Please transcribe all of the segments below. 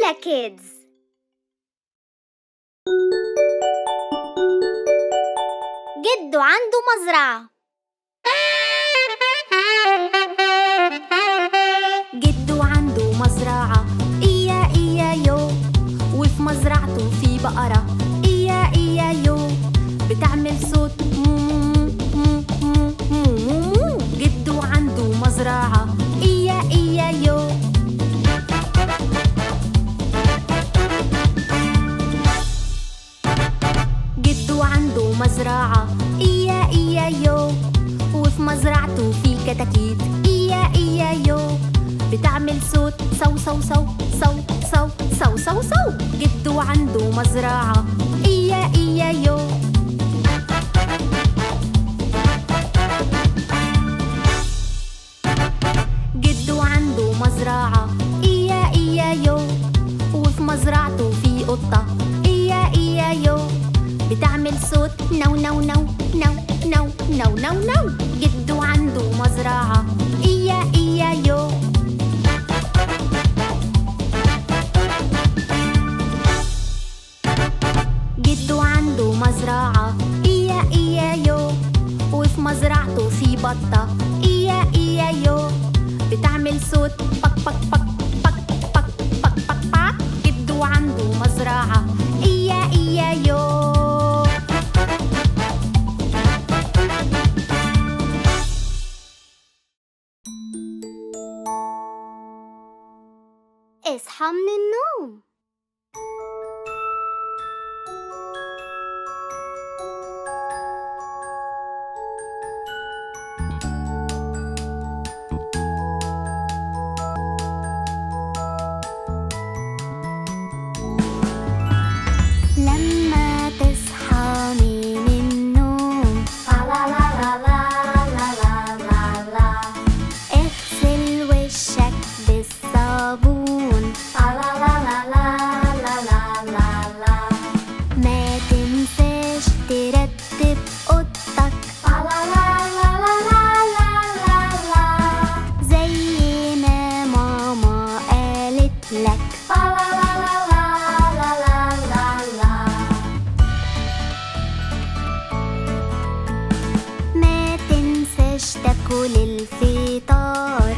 يا كيدز جدو عنده مزرعة جدو عنده مزرعة إيا إيا يو وفي مزرعته في بقرة إيا إيا يو بتعمل صوت مو مو مو مو مو مو جدو عنده مزرعة إيا إيا يو جدو عنده مزرعة إيا إيا يو وفي مزرعته في كتاكيت إيا إيا يو بتعمل صوت صو صو صو صو صو صو صو صو جدو عنده مزرعة إيا إيا يو جدو عنده مزرعة إيا إيا يو وفي مزرعته في قطة إيا إيا يو بتعمل صوت نو نو نو نو نو نو نو نو جدو عنده مزرعة إيا إيا يو جدو عنده مزرعة إيا إيا يو وفي مزرعته في بطة إيا إيا يو بتعمل صوت بك بك بك بك بك بك بك بك جدو عنده مزرعة إيا إيا يو اصحى من النوم لما تصحى من النوم اغسل وشك بالصابون ما تنساش ترتب اوضتك زي ما ماما قالت لك ما تنساش تاكل الفطار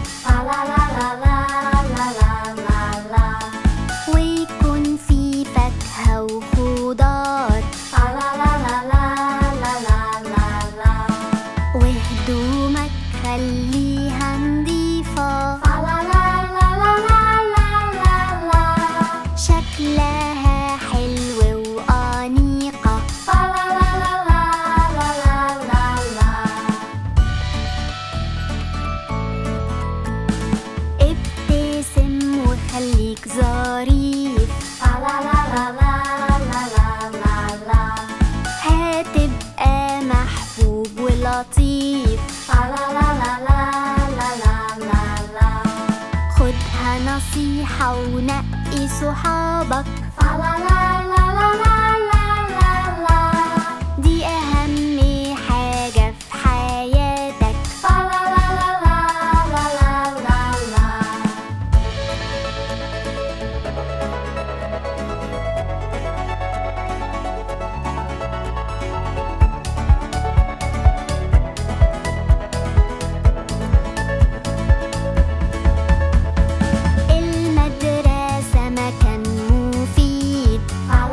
ويكون في فاكهة وخضار وهدومك خليها نضيفة شكلها حلو وأنيقة ابتسم وخليك ظريف هتبقى محبوب ولطيف خدها نصيحة ونقي صحابك دي أهم حاجة في حياتك المدرسة مكان مفيد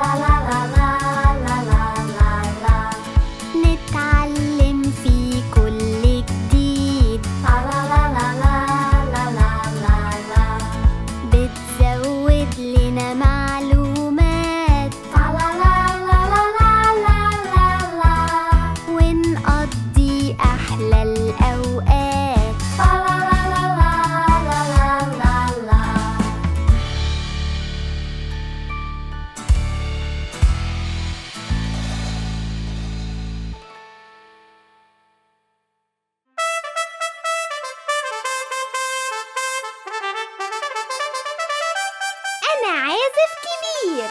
نتعلم فيه كل جديد بتزود لنا معلومات ونقضي أحلى الأوقات أنا عازف كبير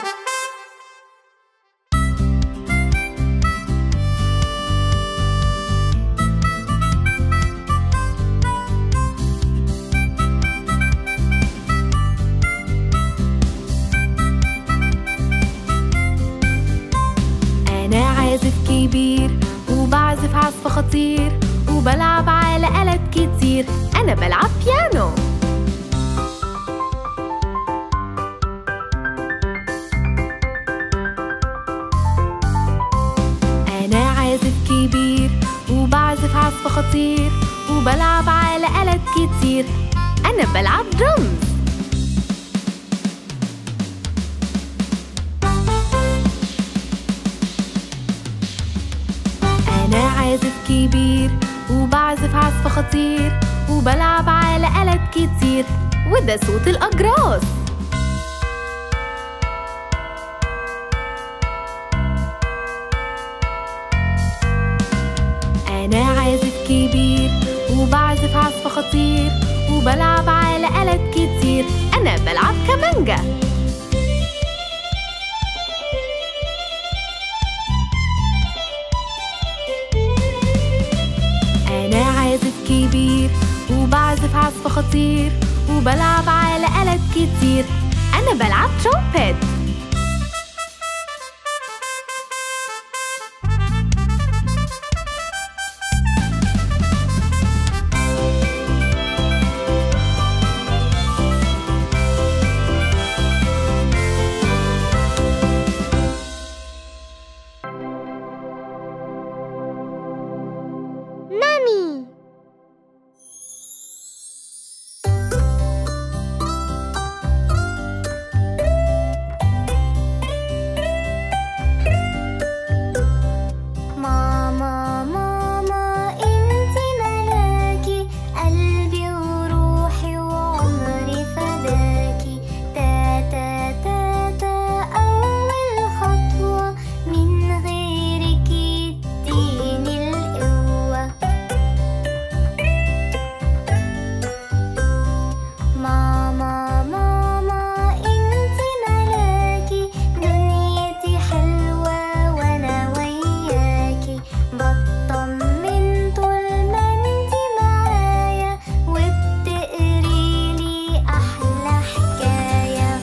أنا بلعب بيانو أنا عازف كبير وبعزف عزف خطير وبلعب على آلات كتير أنا بلعب درمز أنا عازف كبير وبعزف عزف خطير وبلعب على آلات كتير وده صوت الأجراس أنا عازف كبير وبعزف عزف خطير وبلعب على آلات كتير أنا بلعب كمانجا أنا عازف كبير وبعزف عزف خطير وبلعب على آلات كتير أنا بلعب ترومبيت نامي ماما ماما انتي ملاكي قلبي وروحي وعمري فداكي تاتا تاتا أول خطوة من غيرك يديني القوة ماما ماما انتي ملاكي دنيتي حلوة وانا وياكي بطمن طول ما انتي معايا وبتقريلي احلى حكاية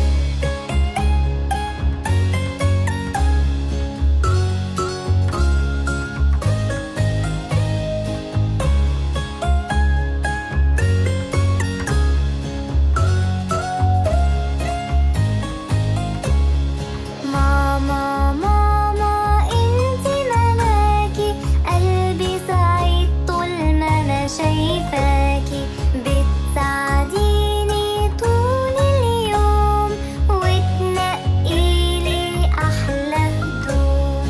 ماما ماما انتي ملاكي قلبي سعيد طول ما انا شايفاكي بتساعديني طول اليوم وتنقيلي احلى هدوم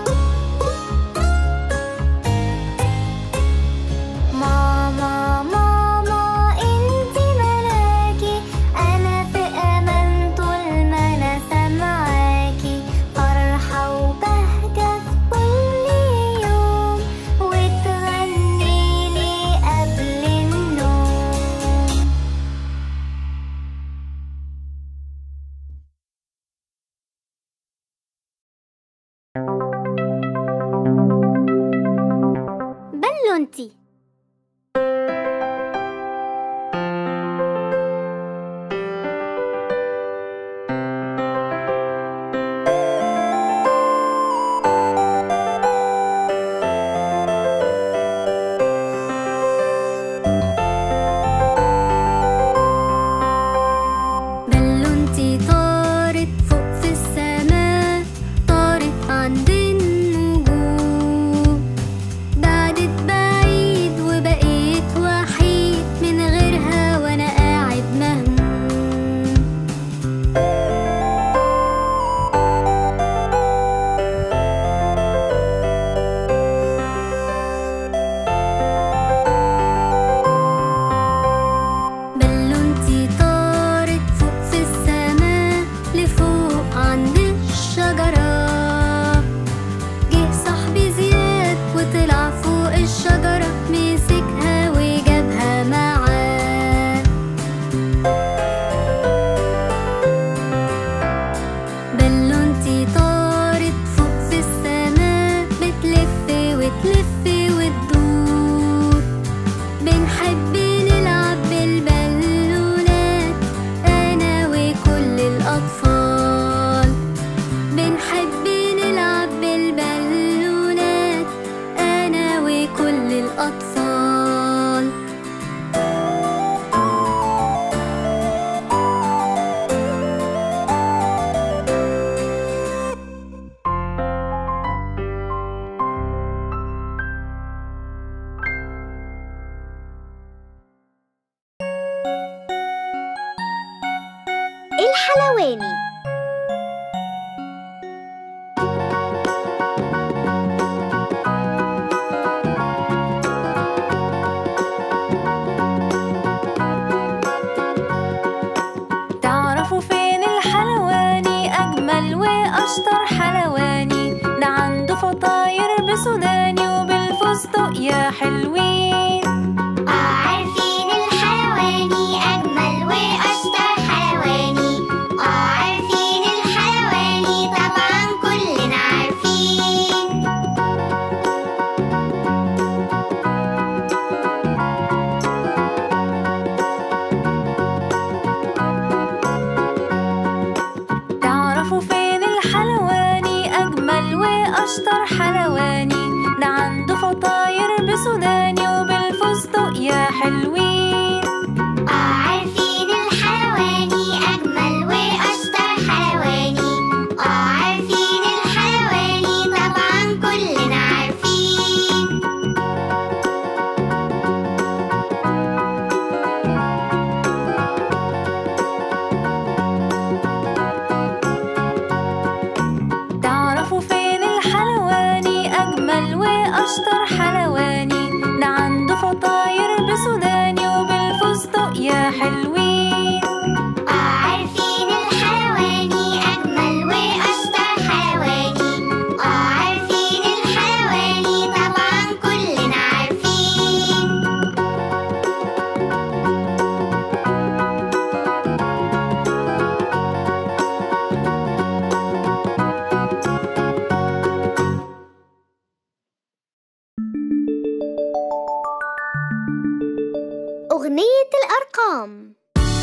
ماما ماما انتي ملاكي انا في امان طول ما انا سامعاكي فرحة وبهجة في كل يوم وتغنيلي قبل النوم بلونتي بلونتي طارت فوق في السماء طارت عند النجوم بعدت بعيد الحلواني تعرفوا فين الحلواني أجمل وأشطر حلواني ده عنده فطاير بسوداني وبالفستق يا حلوين آه عارفين الحلواني أجمل وأشطر حلواني آه عارفين الحلواني طبعا كلنا عارفين تعرفوا فين الحلواني أجمل وأشطر حلواني ده عنده فطاير بسوداني وبالفستق يا حلوين آه عارفين الحلواني أجمل وأشطر حلواني آه عارفين الحلواني طبعا كلنا عارفين تعرفوا فين الحلواني أجمل وأشطر حلواني ده عنده فطاير بسوداني وبالفستق يا حلوين آه عارفين الحلواني أجمل وأشطر حلواني آه عارفين الحلواني طبعا كلنا عارفين أغنية الأرقام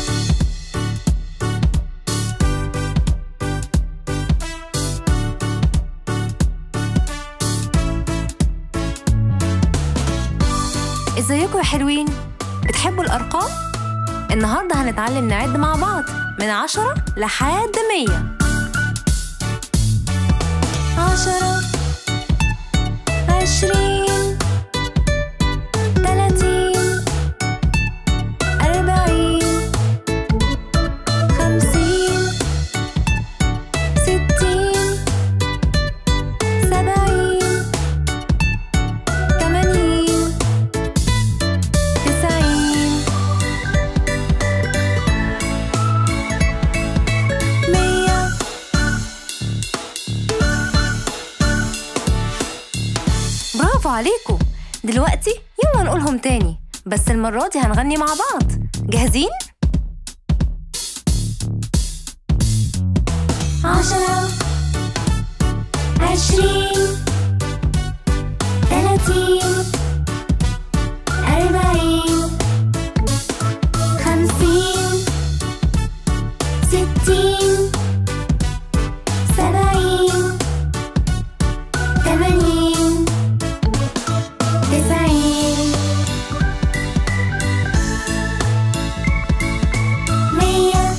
ازيكم يا حلوين بتحبوا الأرقام؟ النهاردة هنتعلم نعد مع بعض من عشرة لحد مية عشرة عشرين تلاتين أربعين خمسين ستين سبعين تمانين تسعين مية برافو عليكم دلوقتي يلا نقولهم تاني بس المرة دي هنغني مع بعض جاهزين؟ عشرة عشرين ثلاثين أربعين خمسين ستين سبعين ثمانين تسعين مية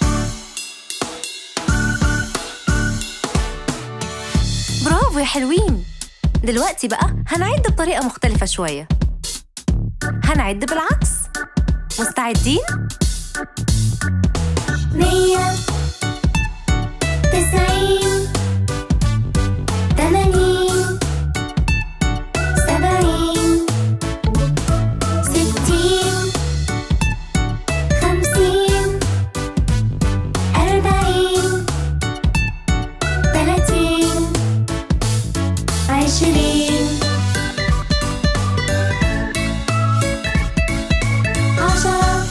برافو يا حلوين دلوقتي بقى هنعد بطريقة مختلفة شوية هنعد بالعكس مستعدين؟ مية تسعين تمانين سبعين ستين خمسين أربعين تلاتين عشرين عشرة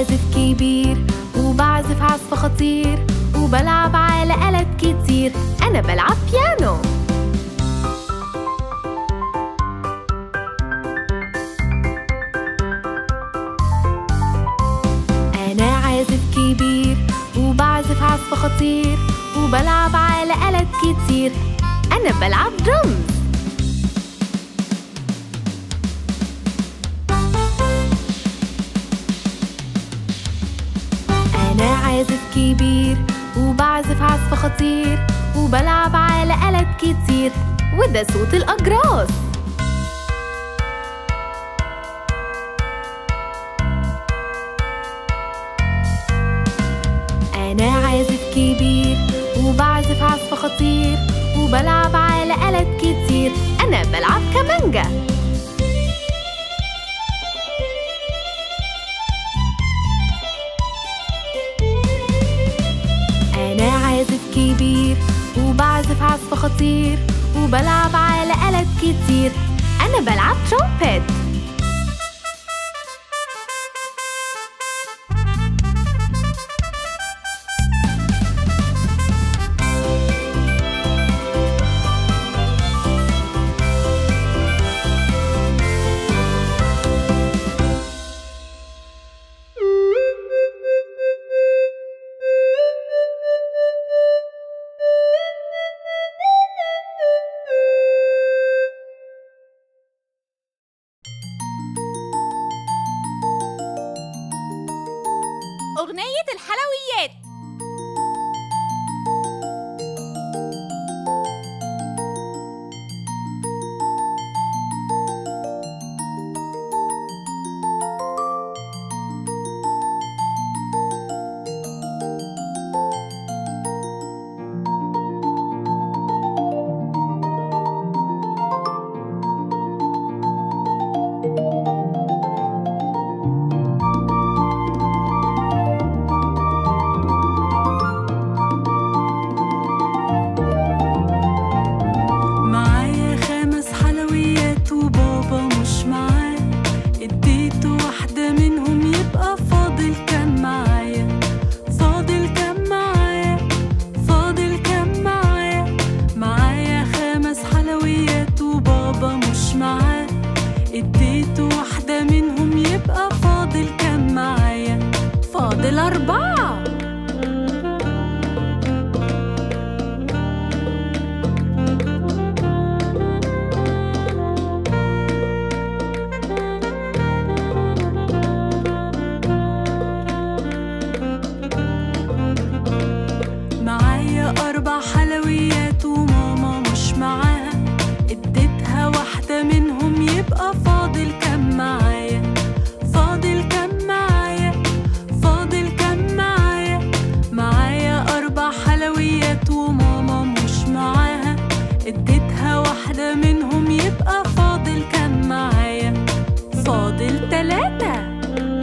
عازف كبير وبعزف عزف خطير وبلعب على آلات كتير أنا بلعب بيانو أنا عازف كبير وبعزف عزف خطير وبلعب على آلات كتير أنا بلعب درمز أنا عازف كبير وبعزف عزف خطير وبلعب على آلات كتير وده صوت الأجراس أنا عازف كبير وبعزف عزف خطير وبلعب على آلات كتير أنا بلعب كمانجا أنا عازف كبير وبعزف عزف خطير وبلعب على آلات كتير أنا بلعب ترومبيت أغنية الحلويات معايا خمس حلويات وبابا مش معاه اديته واحدة منهم يبقى فاضل كام معايا فاضل كام معايا فاضل كام معايا معايا خمس حلويات وبابا مش معاه اديته واحدة منهم يبقى فاضل كام معايا فاضل أربعة معايا أربع حلويات وماما مش معاها اديتها واحدة منهم يبقى فاضل كام معايا فاضل كام معايا فاضل كام معايا معايا أربع حلويات وماما مش معاها اديتها واحدة منهم يبقى فاضل كام معايا فاضل تلاتة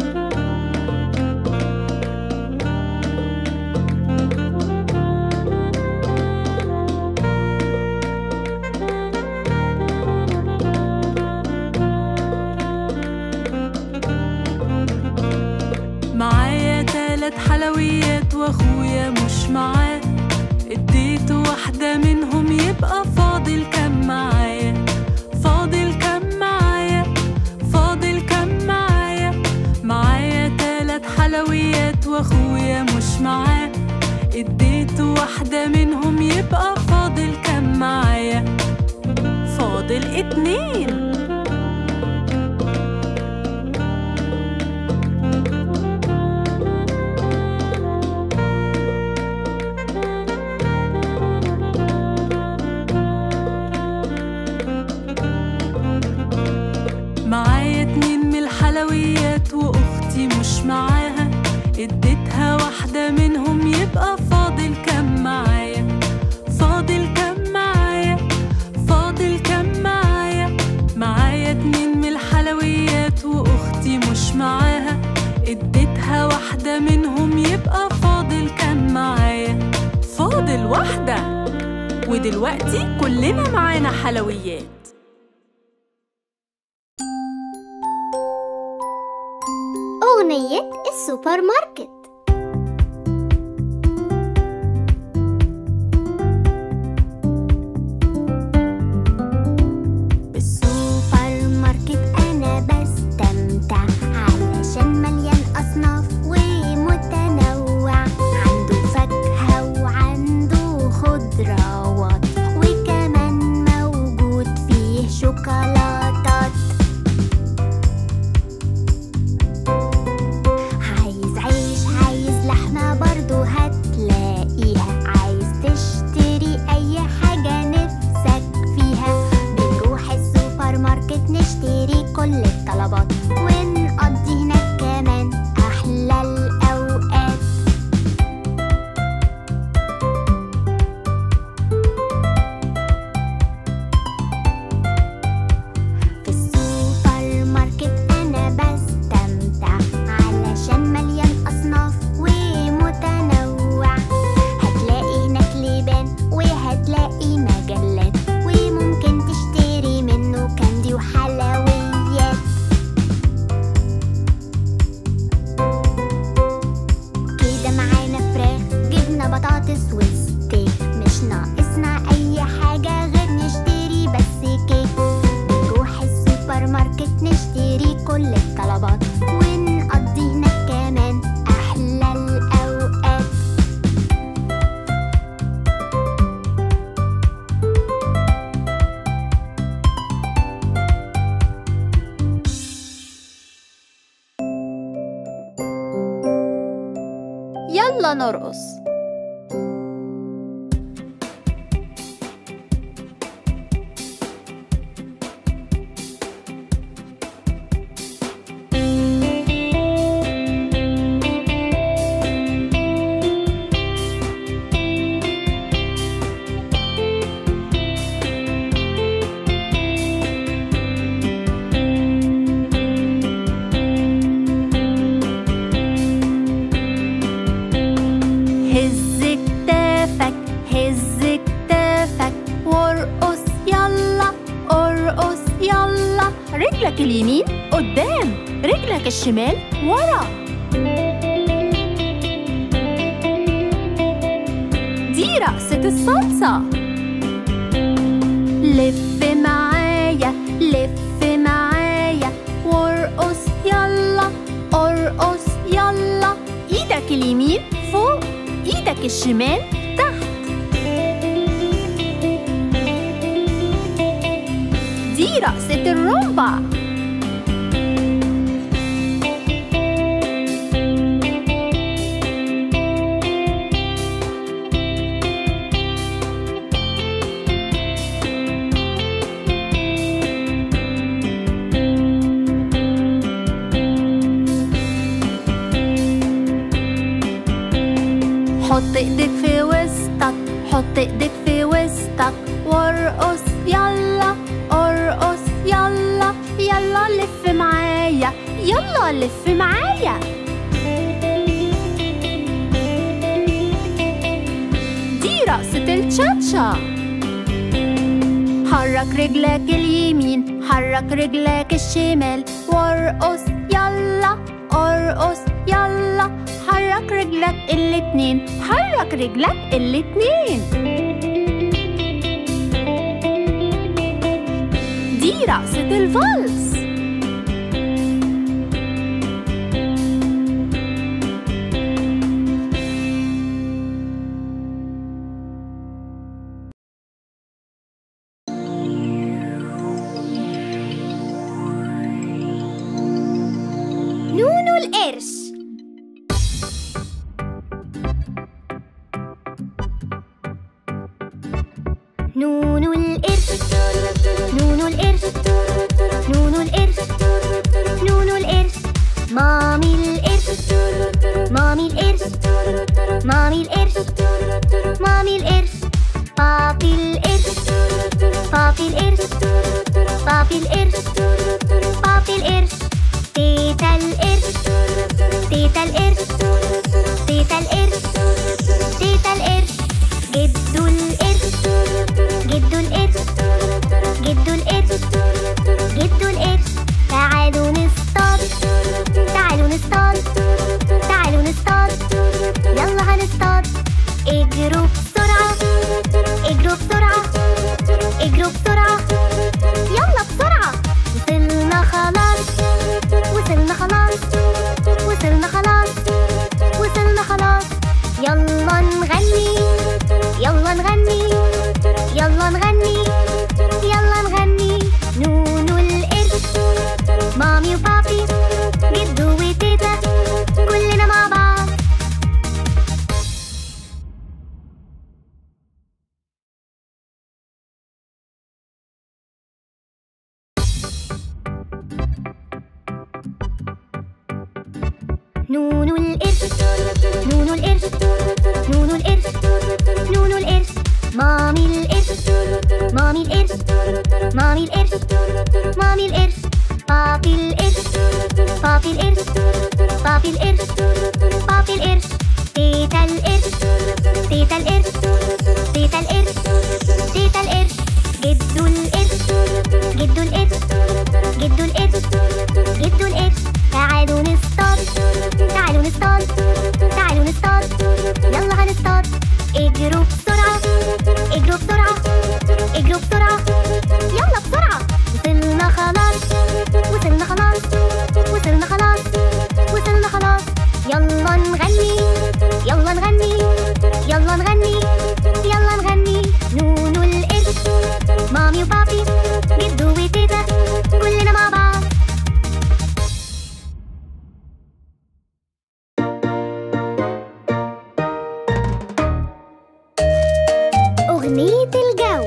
معايا تلات حلويات واخويا مش معاه اديته واحدة منهم يبقى فاضل كام معايا فاضل كام معايا فاضل كام معايا معايا تلات حلويات واخويا مش معاه اديته واحدة منهم يبقى فاضل كام معايا فاضل اتنين معايا اتنين من الحلويات واختي مش معاها اديتها واحدة منهم يبقى فاضل كام معايا فاضل كام معايا فاضل كام معايا معايا اتنين من الحلويات واختي مش معاها اديتها واحدة منهم يبقى فاضل كام معايا فاضل واحدة ودلوقتي كلنا معانا حلويات أغنية السوبر ماركت بالسوبر ماركت أنا بستمتع علشان مليان أصناف ومتنوع عنده فاكهة وعنده خضروات وكمان موجود فيه شوكولاتات عايز عيش عايز لحمة برضو هتلاقيها عايز تشتري أي حاجة نفسك فيها بنروح السوبر ماركت نشتري كل الطلبات ونقضي هناك كمان أحلى الأوقات في السوبر ماركت أنا بستمتع علشان مليان أصناف ومتنوع هتلاقي هناك لبان وهتلاقي مجلات وممكن تشتري منه كاندي وحلويات كده معانا فراخ جبنة بطاطس وستيك مش ناقصنا أي حاجة غير نشتري بس كيك نروح السوبر ماركت نشتري كل الطلبات ونقضي هناك كمان أحلى الأوقات يلا نرقص هز كتافك هز كتافك وارقص يلا ارقص يلا رجلك اليمين قدام رجلك الشمال ورا دي رقصة الصلصة لف معايا لف معايا وارقص يلا ارقص يلا ايدك اليمين فوق ايدك الشمال تحت دي رقصة الرومبا حط ايدك في وسطك حط ايدك في وسطك وارقص يلا ارقص يلا يلا لف معايا يلا لف معايا دي رقصة التشاتشا حرك رجلك اليمين حرك رجلك الشمال وارقص يلا ارقص يلا حرك رجلك الاتنين حرك رجلك الاتنين دي رقصة الفالس نونو القرش نونو القرش نونو القرش نونو القرش نونو القرش مامي القرش مامي القرش مامي القرش مامي القرش بابي القرش بابي القرش بابي القرش بابي القرش تيتا القرش تيتا القرش تيتا القرش تيتا القرش جدو القرش جدو القرش جدو القرش جدو القرش تعالوا نصطاد تعالوا نصطاد اجروا بسرعة اجروا بسرعة اجروا بسرعة يلا بسرعة وصلنا خلاص وصلنا خلاص وصلنا خلاص وصلنا خلاص يلا نغني يلا نغني يلا نغني يلا نغني نونو القرش مامي وبابي جدو وتيتا كلنا مع بعض نونو القرش نونو القرش نونو القرش نونو القرش مامي القرش مامي القرش مامي القرش مامي القرش بابي القرش بابي القرش بابي القرش بابي القرش تيتا القرش تيتا القرش تيتا القرش تيتا القرش جدو القرش جدو القرش جدو القرش جدو القرش تعالوا نصطاد تعالوا نصطاد تعالوا نصطاد يلا هنصطاد اجروا بسرعة اجروا بسرعة اجروا بسرعة يلا بسرعة وصلنا خلاص وصلنا خلاص وصلنا خلاص وصلنا خلاص يلا نغني يلا نغني يلا نغني يلا نغني نونو القرش مامي وبابي جدو وتيتا كلنا مع بعض أغنية الجو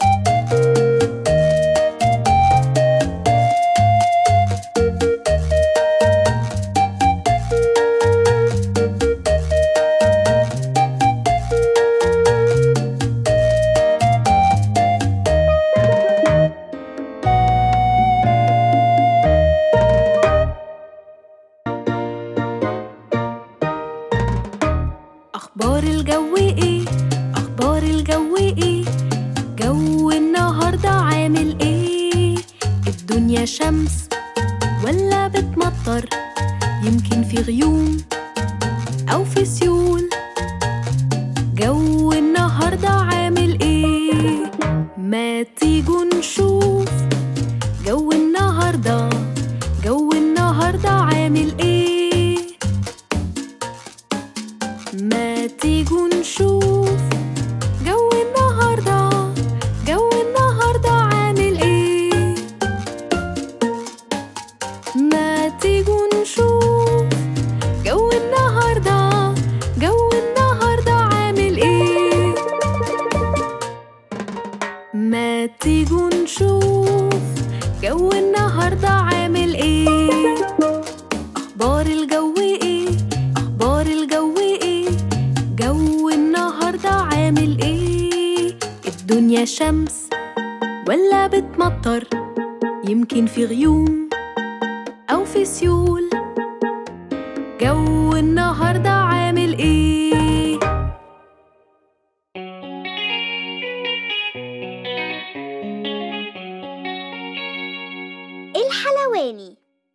أخبار الجو إيه؟ أخبار الجو إيه؟ جو النهاردة عامل إيه؟ الدنيا شمس ولا بتمطر؟ يمكن في غيوم أو في سيول جو النهاردة عامل إيه؟ ما تيجوا نشوف جو النهاردة جو النهاردة عامل إيه؟ ما تيجوا نشوف جو النهاردة جو النهاردة عامل ايه ما تيجوا نشوف جو النهاردة جو النهاردة عامل ايه ما تيجوا نشوف جو النهاردة عامل ايه اخبار الجو ايه اخبار الجو ايه جو النهارده عامل ايه الدنيا شمس ولا بتمطر يمكن في غيوم او في سيول جو النهارده عامل ايه الحلواني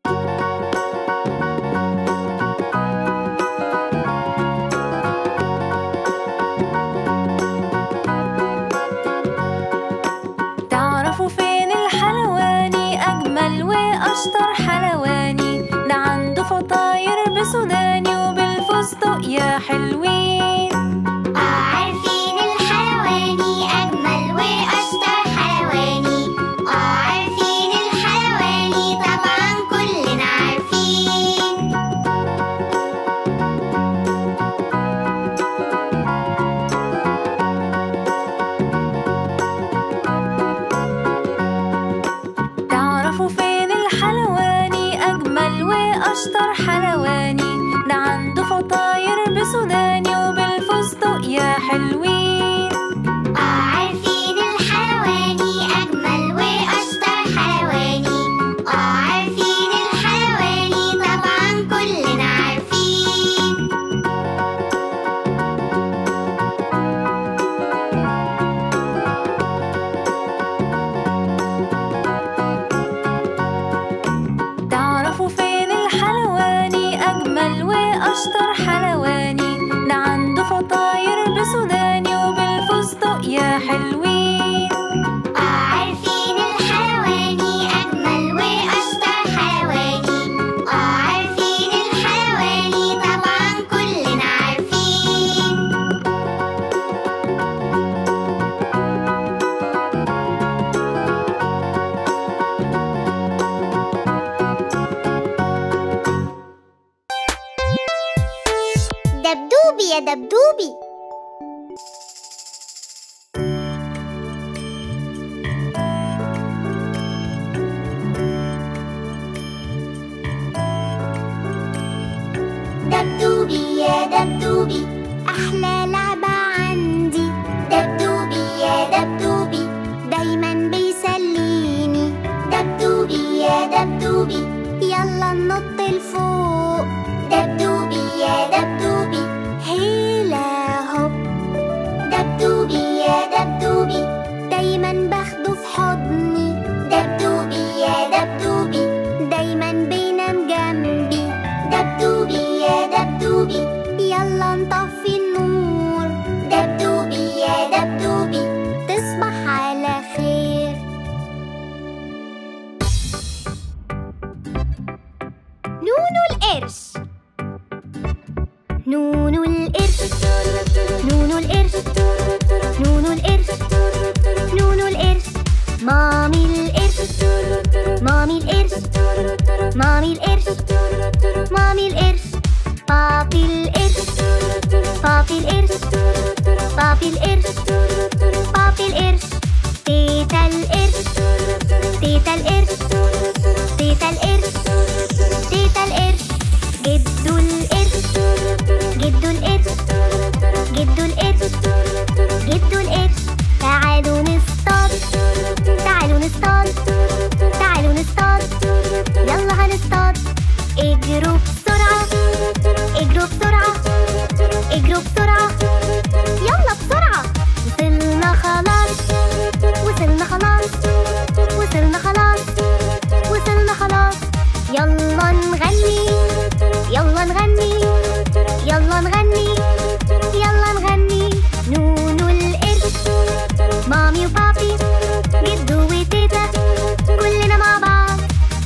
تعرفوا فين الحلواني أجمل وأشطر حلواني ده عنده فطاير بسوداني وبالفستق يا حلوين دبدوبي يا دبدوبي دبدوبي يا دبدوبي أحلى لعبة عندي دبدوبي يا دبدوبي دايما بيسليني دبدوبي يا دبدوبي يلا ننط لفوق دبدوبي يا دبدوبي هيلا هوب دبدوبي يا دبدوبي دايما باخده في حضني دبدوبي يا دبدوبي دايما بينام جنبي دبدوبي يا دبدوبي يلا نطفي النور دبدوبي يا دبدوبي تصبح على خير نونو القرش نونو القرش نونو القرش نونو القرش نونو القرش مامي القرش مامي القرش مامي القرش مامي القرش بابي القرش بابي القرش بابي القرش بابي القرش تيتا القرش تيتا القرش تيتا القرش تيتا القرش جدو القرش جدو القرش جدو القرش جدو القرش تعالوا نصطاد تعالوا نصطاد تعالوا نصطاد يلا هنصطاد اجروا بسرعة اجروا بسرعة اجروا بسرعة يلا بسرعة وصلنا خلاص وصلنا خلاص وصلنا خلاص وصلنا خلاص يلا نغني يلا نغني يلا نغني يلا نغني نونو القرش مامي وبابي جدو وتيتا كلنا مع بعض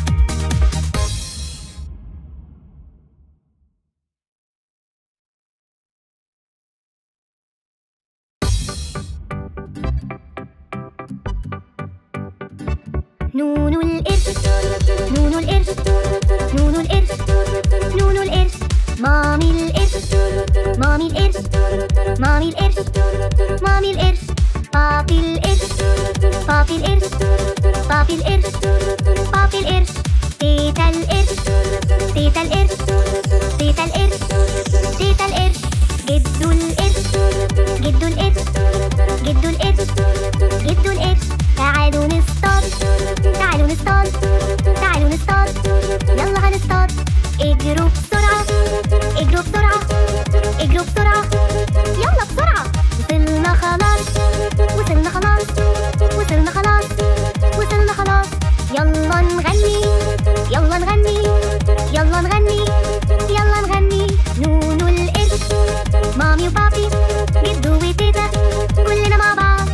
نونو القرش نونو القرش نونو القرش نونو القرش مامي القرش مامي القرش مامي القرش مامي القرش بابي القرش بابي القرش بابي القرش بابي القرش تيتا القرش تيتا القرش تيتا القرش تيتا القرش جدو القرش جدو القرش جدو القرش جدو القرش تعالوا نصطاد تعالوا نصطاد تعالوا نصطاد يلا هنصطاد اجروا بسرعة اجروا بسرعة اجروا بسرعة يلا بسرعة وصلنا خلاص وصلنا خلاص وصلنا خلاص وصلنا خلاص يلا نغني يلا نغني يلا نغني يلا نغني نونو القرش مامي وبابي جدو وتيتا كلنا مع بعض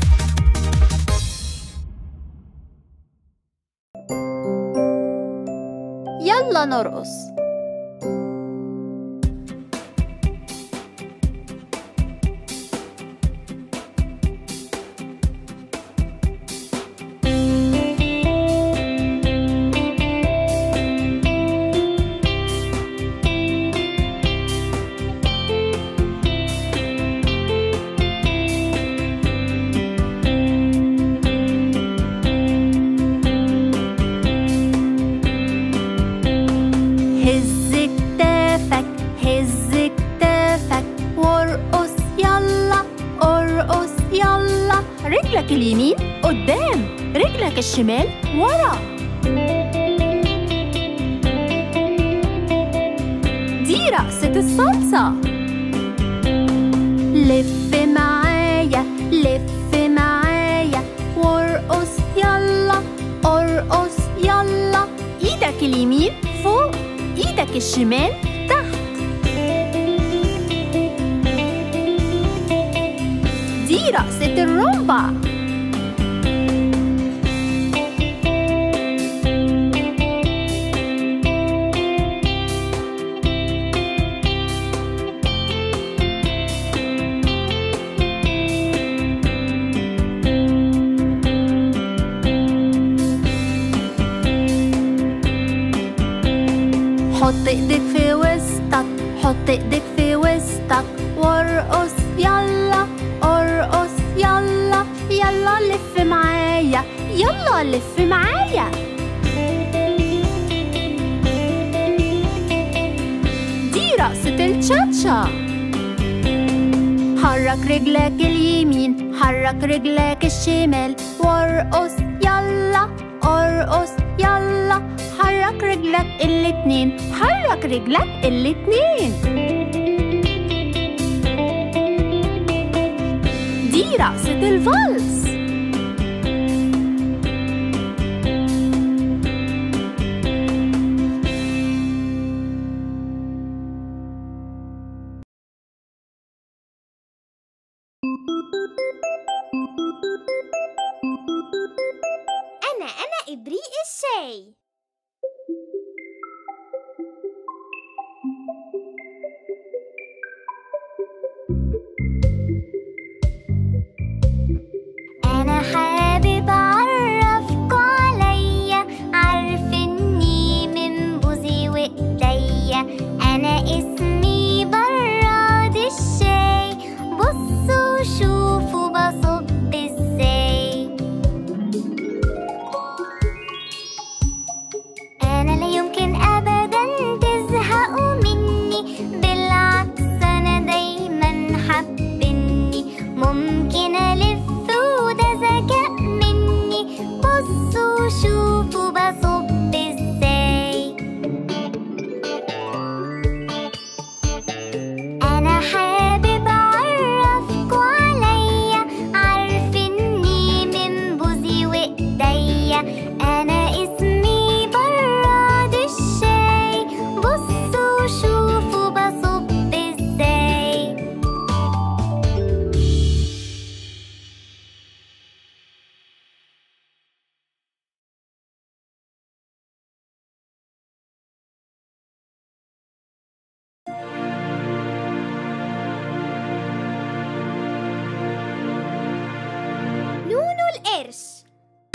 يلا نرقص هز كتافك هز كتافك وارقص يلا ارقص يلا رجلك اليمين قدام رجلك الشمال ورا دي رقصة الصلصة لف معايا لف معايا وارقص يلا ارقص يلا ايدك اليمين فوق ايدك الشمال تحت دي رقصة الرومبا حط ايدك في وسطك حط ايدك في وسطك وارقص يلا ارقص يلا يلا لف معايا يلا لف معايا دي رقصة التشاتشا حرك رجلك اليمين حرك رجلك الشمال وارقص يلا ارقص يلا حرك رجلك الاتنين حرك رجلك الاتنين دي رقصة الفالس أنا أنا إبريق الشاي أنا حابب أعرفكوا عليا عارفني من بوزي وإيديا أنا اسمي براد الشاي بصوا شوفوا بصب ازاي أنا لا يمكن أبدا تزهقوا مني بالعكس أنا دايما حابني ممكن ألف وده ذكاء مني بصوا شوفوا بصب ازاي أنا حابب أعرفكوا عليا عارفني من بوزي وإيديا أنا اسمي براد الشاي بصوا شوفوا بصب ازاي نونو القرش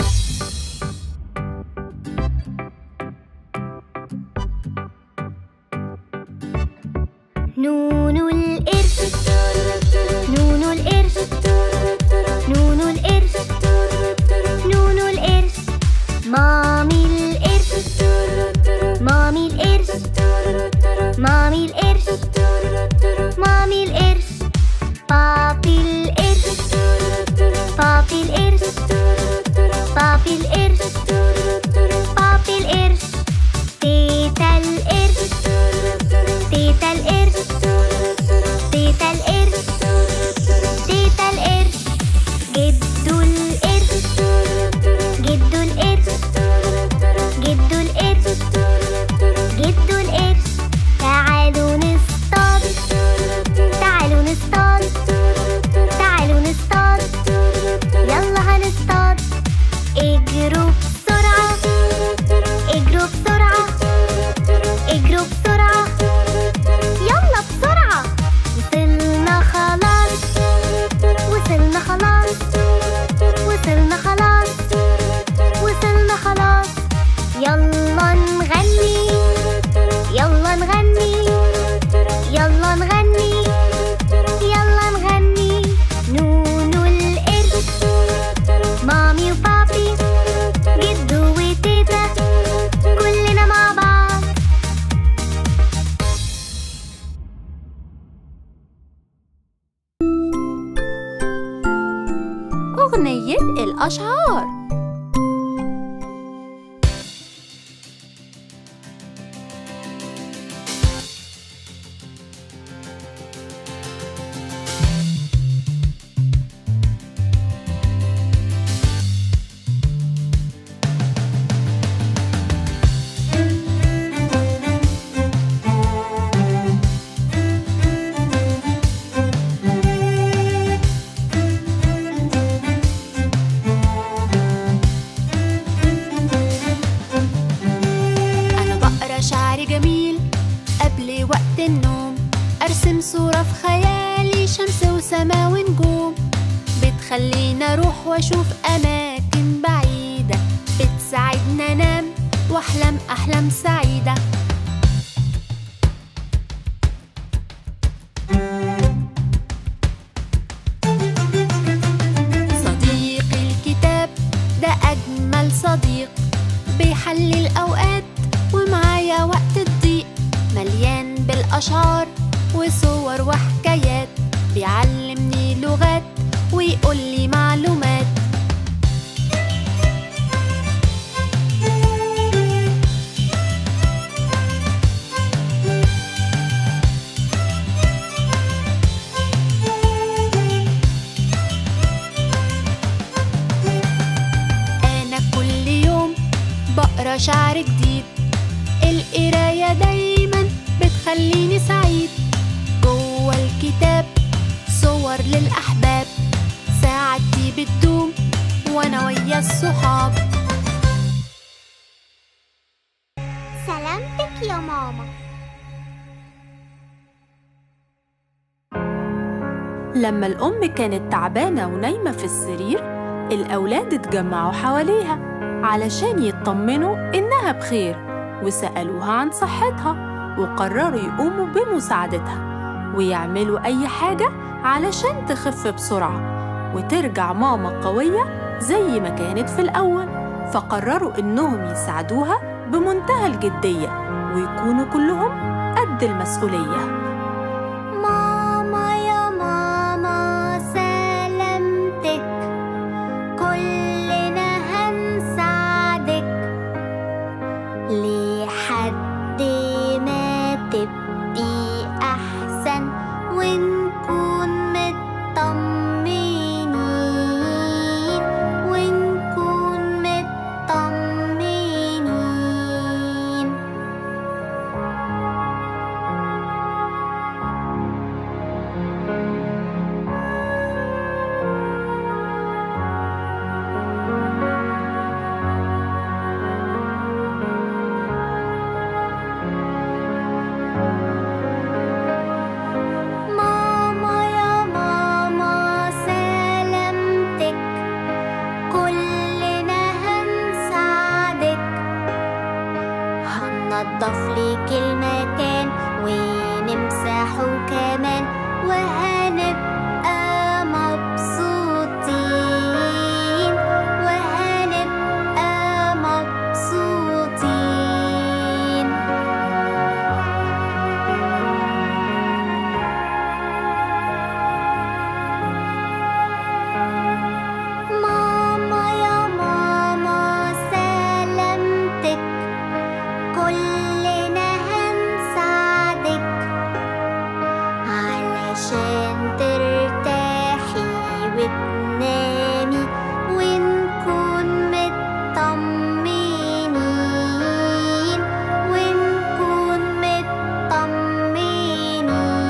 نونو القرش نونو القرش نونو القرش نونو القرش مامي القرش مامي القرش مامي القرش مامي القرش بابي القرش بابي القرش بابي القرش بابي القرش تيتا القرش تيتا القرش تيتا القرش تيتا القرش جدو القرش جدو القرش جدو القرش جدو القرش تعالوا نصطاد تعالوا نصطاد تعالوا نصطاد يلا هنصطاد اجروا بسرعة اجروا بسرعة اجروا بسرعة يلا بسرعة وصلنا خلاص وصلنا خلاص وصلنا خلاص وصلنا خلاص يلا نغني يلا نغني يلا نغني يلا نغني نونو القرش مامي وبابي جدو وتيتا كلنا مع بعض أغنية الأشعار أنا بقرا شعر جميل قبل وقت النوم أرسم صورة في خيالي شمس وسما ونجوم بتخليني أروح وأشوف أماكن بعيدة بتساعدني أنام وأحلم أحلام سعيدة أشعار وصور وحكايات بيعلمني لغات ويقول لي معلومات أنا كل يوم بقرا شعر جديد القراية دايما بتخليني سعيد جوه الكتاب صور للأحباب ساعتي بتدوم وأنا ويا الصحاب سلامتك يا ماما لما الأم كانت تعبانة ونايمة في السرير الأولاد اتجمعوا حواليها علشان يطمنوا إنها بخير وسألوها عن صحتها وقرروا يقوموا بمساعدتها ويعملوا أي حاجة علشان تخف بسرعة وترجع ماما قوية زي ما كانت في الأول فقرروا إنهم يساعدوها بمنتهى الجدية ويكونوا كلهم قد المسؤولية ماما يا ماما سلامتك كلنا هنساعدك لحد ما تبقي أحسن ونكون مطمنين ونكون مطمنين ماما يا ماما سلامتك كلنا هنساعدك هننضف لك المكان ونمسحه كمان وهنبقى مبسوطين وهنبقى مبسوطين ماما يا ماما سلامتك كلنا هنساعدك علشان ترتاحي وتنامي ونكون مطمنين ونكون مطمنين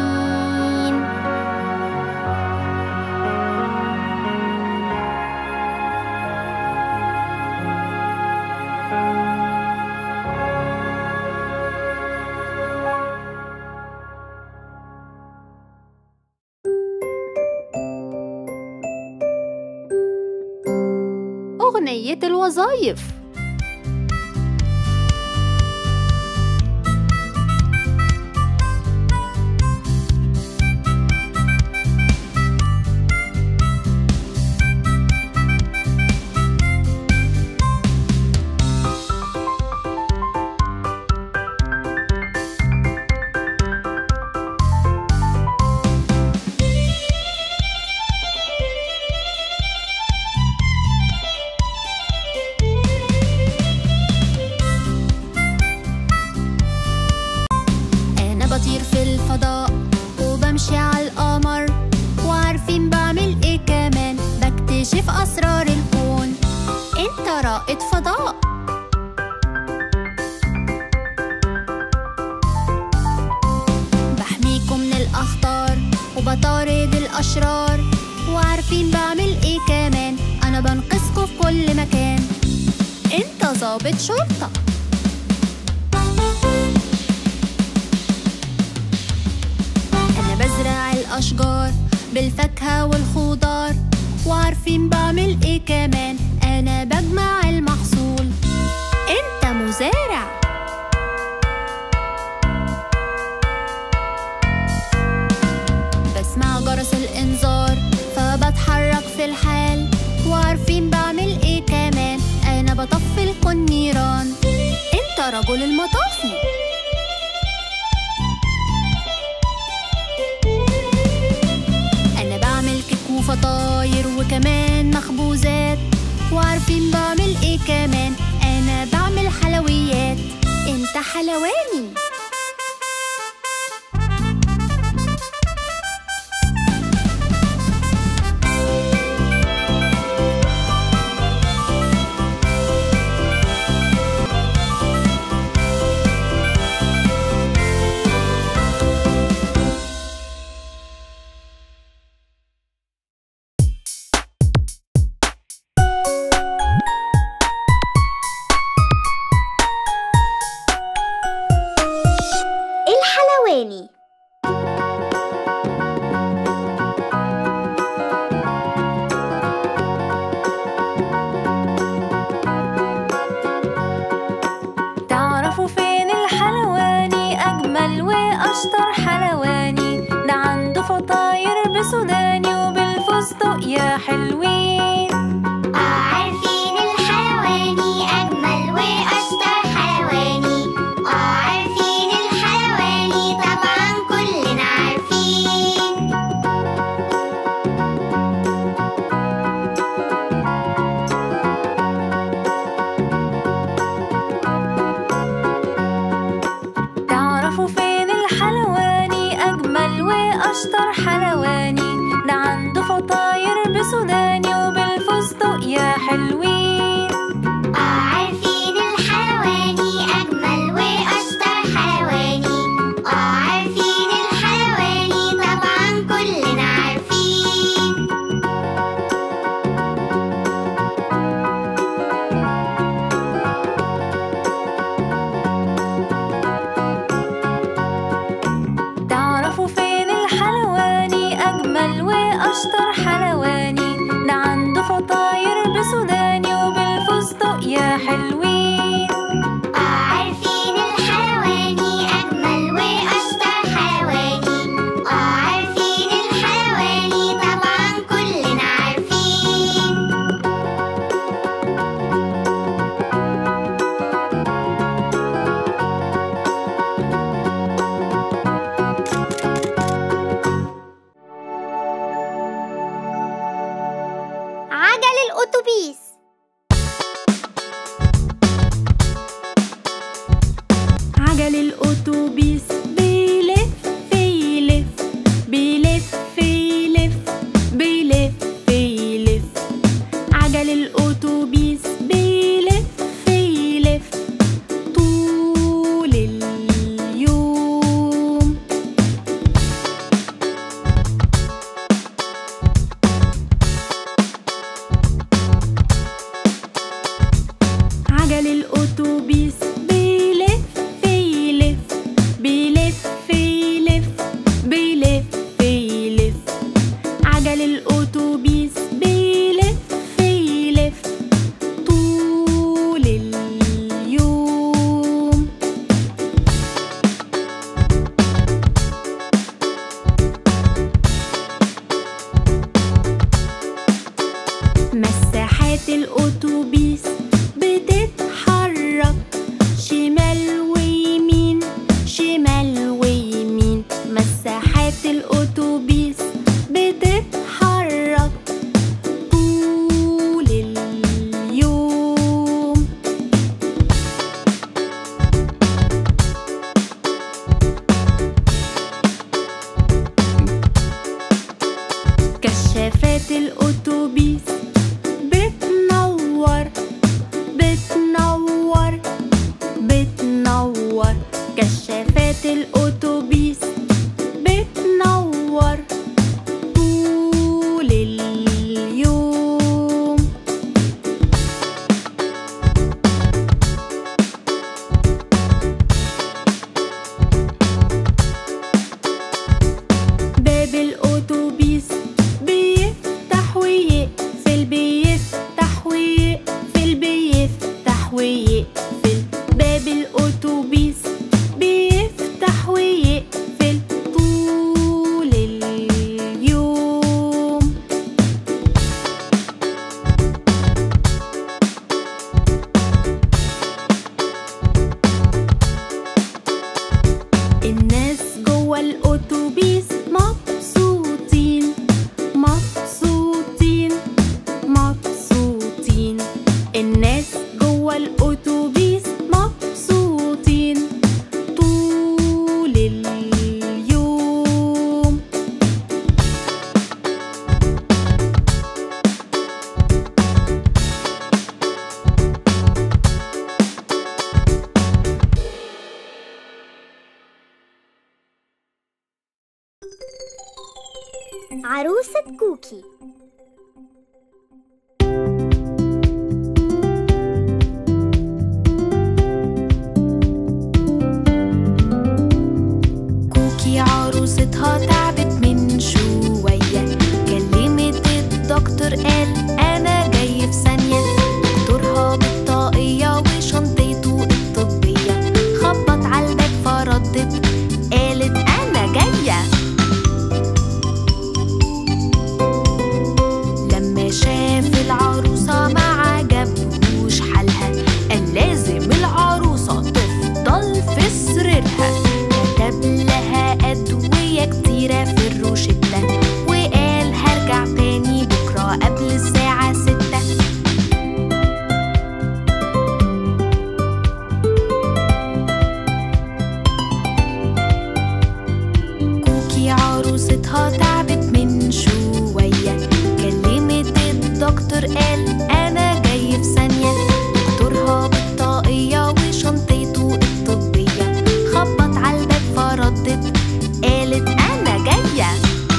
أغنية الوظايف أنا بطير في الفضاء وبمشي على القمر وعارفين بعمل إيه كمان بكتشف أسرار الكون أنت رائد فضاء بحميكم من الأخطار وبطارد الأشرار وعارفين بعمل إيه كمان أنا بنقذكم في كل مكان أنت ظابط شرطة أنا بزرع الأشجار بالفاكهة والخضار وعارفين بعمل إيه كمان أنا بجمع المحصول أنت مزارع بسمع جرس الإنذار فبتحرك في الحال وعارفين بعمل إيه كمان أنا بطفي الكون نيران أنت رجل المطافي ده حلواني الحلواني تعرفوا فين الحلواني أجمل وأشطر حلواني ده عنده فطاير بسوداني وبالفستق يا حلوين آه عارفين الحلواني أجمل وأشطر حلواني آه عارفين الحلواني طبعا كلنا عارفين تعرفوا فين الحلواني أجمل وأشطر حلواني ده عنده فطاير بسوداني وبالفستق يا حلوين آه عارفين الحلواني أجمل وأشطر حلواني آه عارفين الحلواني طبعا كلنا عارفين تعرفوا فين الحلواني أجمل وأشطر حلواني ده عنده فطاير بسوداني وبالفستق يا حلوين آه عارفين الحلواني أجمل وأشطر حلواني آه عارفين الحلواني طبعا كلنا عارفين عجل الأتوبيس عجل الأتوبيس بيلف يلف بيلف يلف بيلف يلف عجل الأتوبيس بيلف يلف طول اليوم عجل الأتوبيس بيلف يلف بيلف يلف بيلف يلف عجل الأتوبيس بيلف يلف طول اليوم مساحات الأتوبيس بتتحرك شمال ويمين شمال ويمين مساحات الأتوبيس بتتحرك طول اليوم كشافات الأتوبيس بتنور بتنور بتنور كشافات الأتوبيس بتنور طول اليوم باب الأتوبيس بيفتح ويفتح عروسة كوكي كوكي عروستها تعبت من شوية كلمت الدكتور قال أنا جاي في ثانية دكتورها بالطاقية وشنطته الطبية خبط على الباب فردت قالت أنا جاية لما شاف العروسة ما عجبهوش حالها قال لازم العروسة تفضل في سريرها كتب لها أدوية كتيرة في الروشتة وقال هرجع تاني بكرة قبل الساعة ستة كوكي عروستها تعبت من شوية كلمت الدكتور قال أنا جاي في ثانية دكتورها بالطاقية وشنطته الطبية خبط على الباب فردت قالت أنا جاية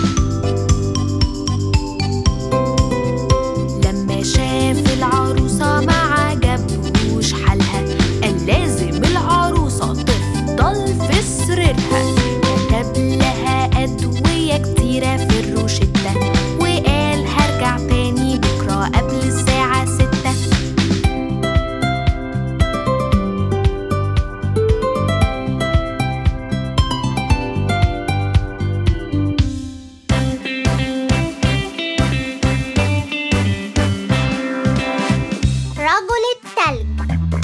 لما شاف العروسة ما عجبهوش حالها قال لازم العروسة تفضل في سريرها كتب لها أدوية كتيرة في الروشتة وقال هرجع تاني بكرة قبل الساعة ستة رجل التلج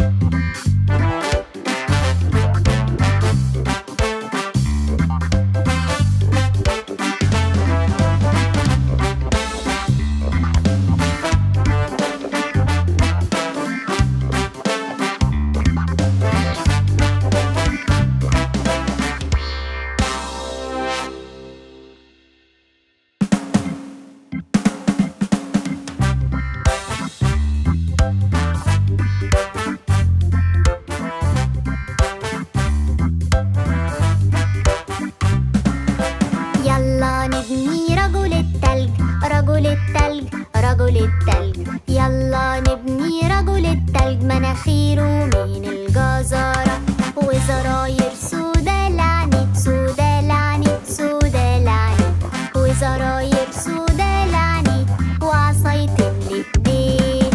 يلا نبني رجل التلج رجل التلج رجل التلج يلا نبني رجل التلج مناخيره من الجزرة وزراير سودا لعنة سودا لعنة سودا لعنة وزراير سودا لعنة وعصايتين الاتنين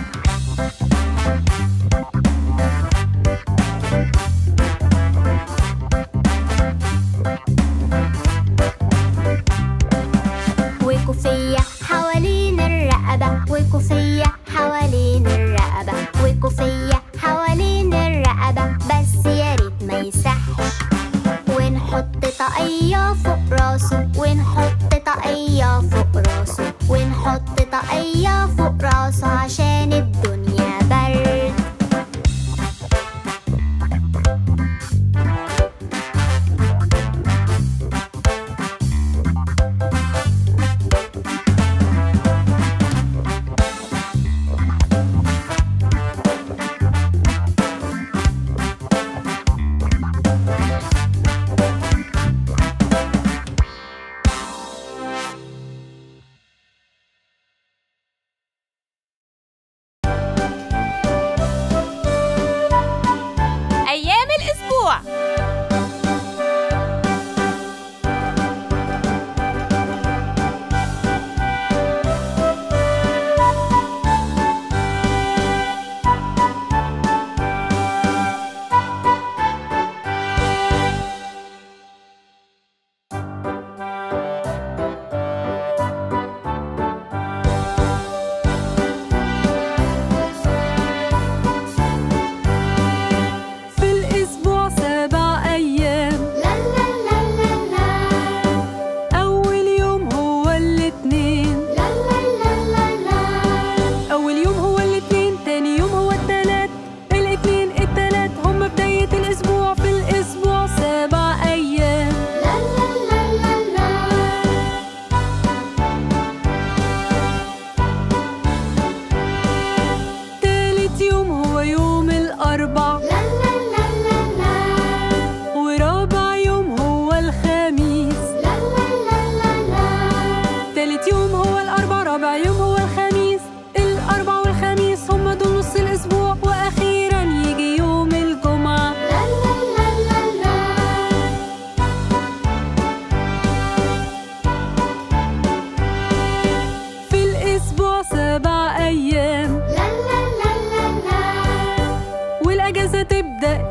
وكوفية حوالين الرقبة وكوفية حوالين الرقبة وكوفية حوالين الرقبة بس يا ريت ما يسحش ونحط طاقية فوق راسه ونحط طاقية فوق راسه ونحط طاقية فوق راسه عشان الدنيا برد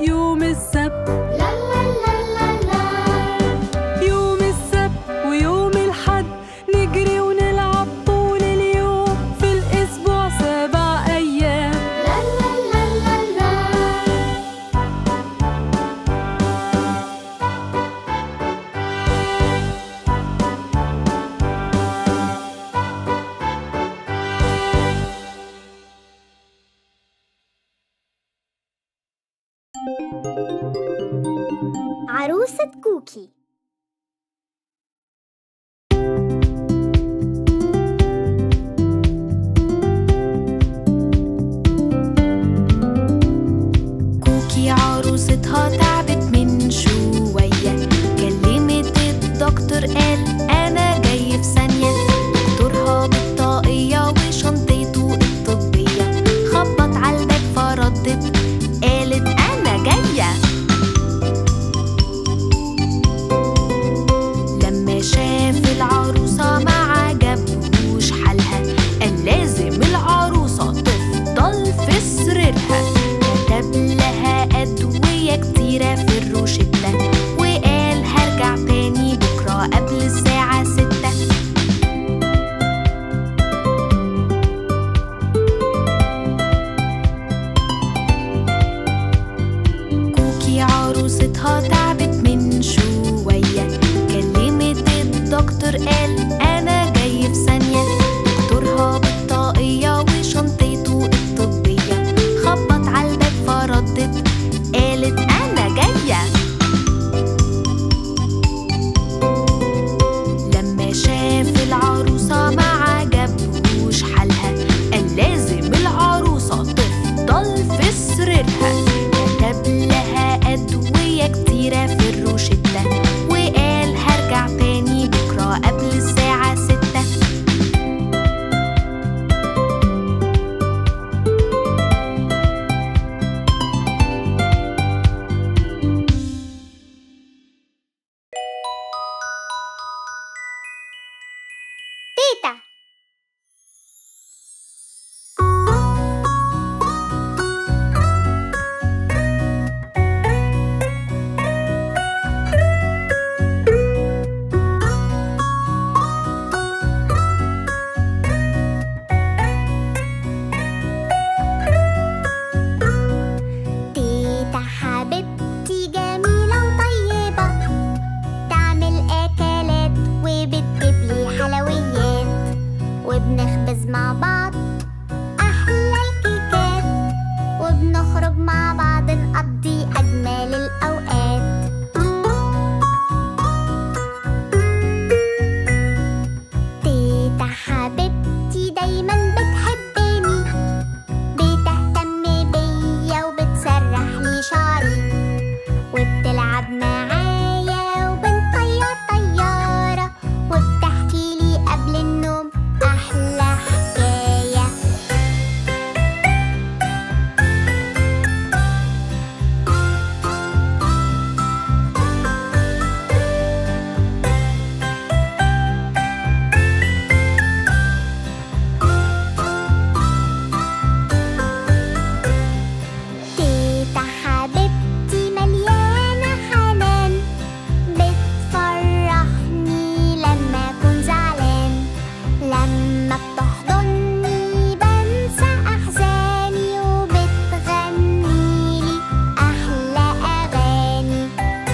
يوم السبت لا لا لا لا لا يوم السبت ويوم الحد نجري ونلعب طول اليوم في الأسبوع سبع أيام لا لا لا لا لا عروسة كوكي كوكي عروستها تعبت من شوية كلمت الدكتور قال أنا جاي في ثانية دكتورها بالطاقية وشنطته الطبية خبط على الباب فردت قالت أنا جاية لما شاف العروسة ما عجبهوش حالها قال لازم العروسة تفضل في سريرها كتب لها أدوية كتيرة في الروشتة وقال هرجع تاني بكرة قبل الساعة ستة كوكي عروستها تعبت من شوية كلمت الدكتور قال أنا جاي في ثانية دكتورها بالطاقية وشنطته الطبية خبط على الباب فردت قالت أنا جاية لما شاف العروسة ما عجبهوش حالها قال لازم العروسة تفضل في سريرها كتب لها أدوية كتيرة في الروشتة وقال هرجع تاني بكرة قبل الساعة ستة تيتا تيتا حبيبتي جميلة وطيبة تعمل أكلات وبتجيب لي حلويات وبنخبز مع بعض أحلى الكيكات وبنخرج مع بعض نقضي أجمل الأوقات تيتا حبيبتي دايما بتحبني بتهتم بيا وبتسرح لي شعري وبتلعب معايا وبنطير طيارة وبتحكي لي قبل النوم أحلى حكاية تيتا حبيبتي مليانة حنان بتفرحني لما أكون زعلان لما بتحضني بنسى أحزاني وبتغنيلي أحلى أغاني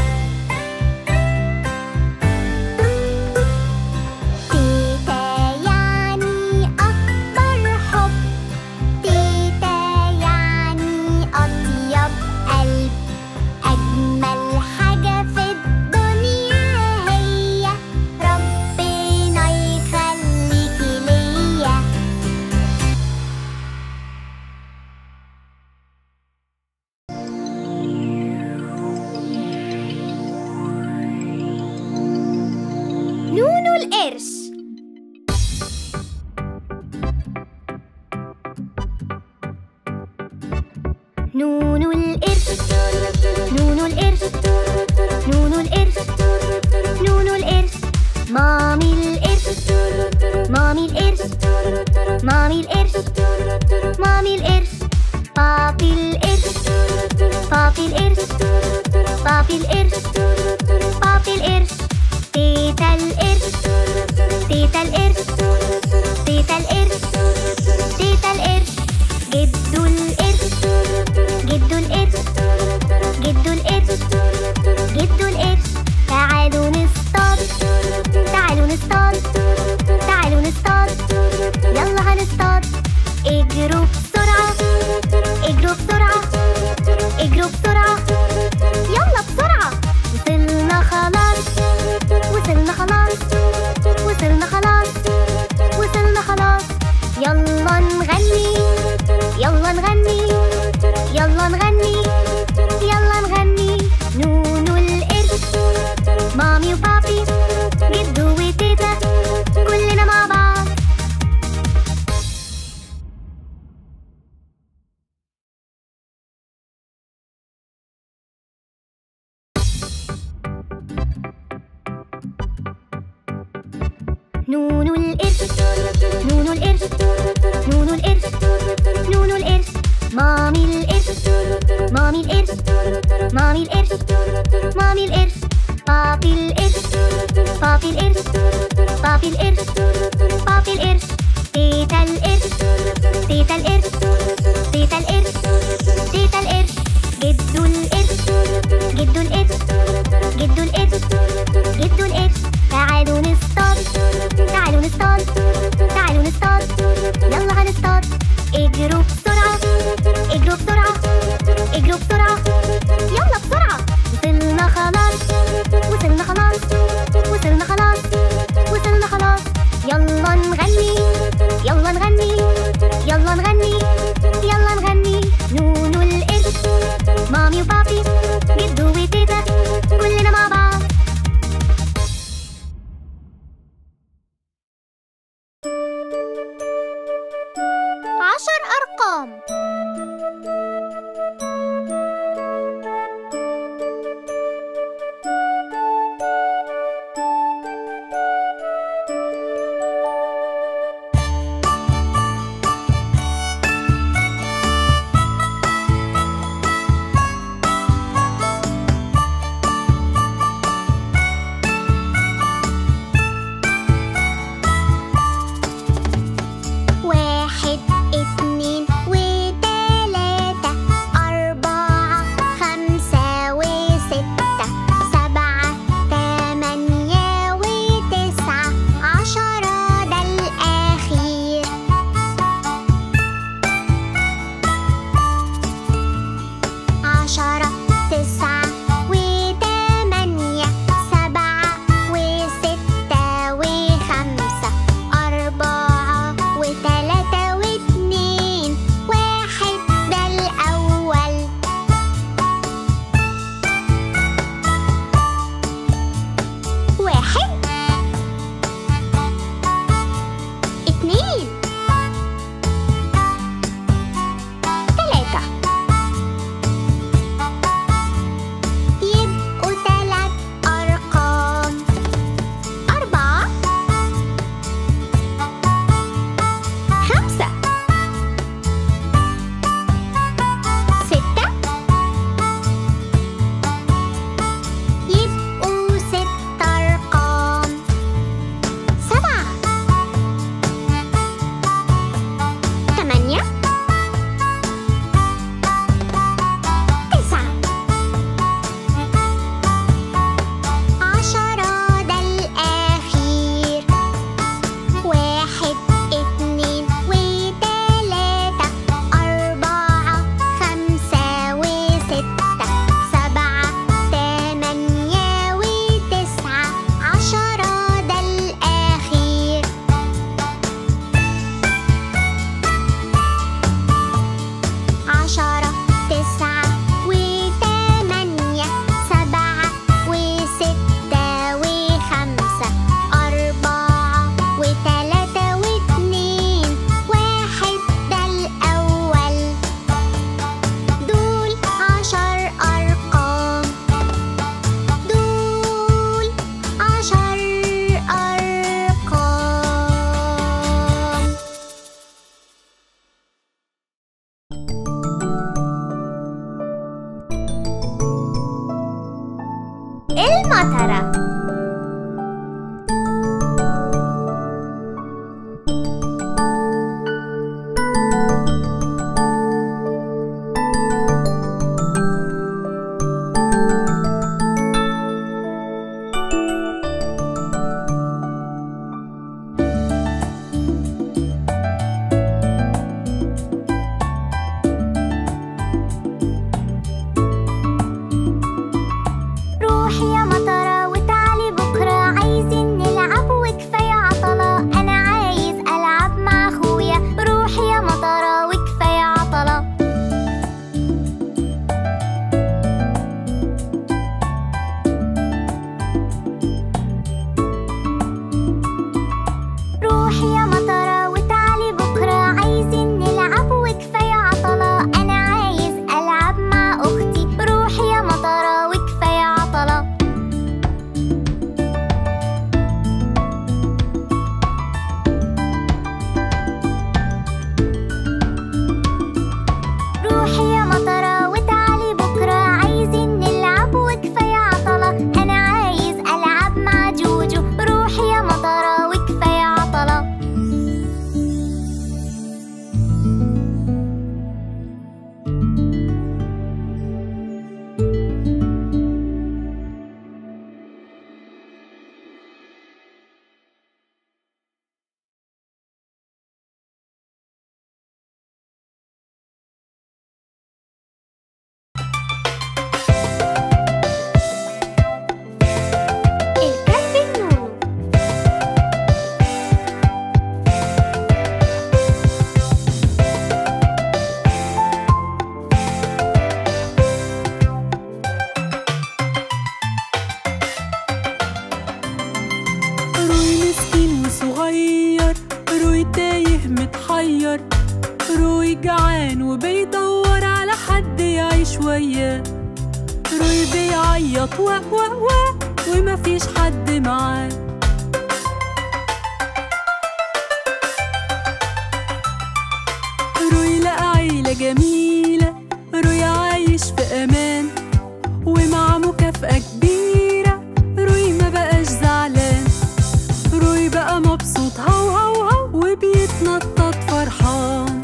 تيتا يعني أكبر حب تيتا يعني أطيب قلب أجمل حاجة في الدنيا هي ربنا يخليكي ليا نونو القرش نونو القرش نونو القرش نونو القرش نونو القرش مامي القرش مامي القرش مامي القرش مامي القرش بابي القرش بابي القرش بابي القرش بابي القرش تيتا القرش تيتا القرش تيتا القرش تيتا القرش جدو القرش جدو القرش جدو القرش جدو القرش تعالوا نصطاد تعالوا نصطاد تعالوا نصطاد يلا هنصطاد اجروا بسرعة اجروا بسرعة اجروا بسرعة يلا بسرعة وصلنا خلاص وصلنا خلاص وصلنا خلاص وصلنا خلاص يلا نغني يلا نغني يلا نغني يلا نغني نونو القرش مامي وبابي جدو وتيتا كلنا مع بعض نونو القرش نونو القرش نونو القرش نونو القرش مامي القرش مامي القرش مامي القرش مامي القرش بابي القرش بابي القرش بابي القرش بابي القرش تيتا القرش تيتا القرش تيتا القرش تيتا القرش جدو القرش جدو القرش جدو القرش جدو القرش تعالوا نصطاد تعالوا نصطاد تعالوا نصطاد يلا هنصطاد اجروا بسرعة اجروا بسرعة اجروا بسرعة يلا بسرعة وصلنا خلاص وصلنا خلاص وصلنا خلاص وصلنا خلاص يلا نغني يلا نغني يلا نغني يلا نغني نونو القرش مامي وبابي جدو وتيتا كلنا مع بعض عشر أرقام واحد اتنين روي جعان وبيدور على حد يعيش وياه روي بيعيط وا وا وا ومفيش حد معاه روي لقى عيلة جميلة روي عايش في أمان ومع مكافأة كبيرة روي ما بقاش زعلان روي بقى مبسوط هو هو هو وبيتنطط فرحان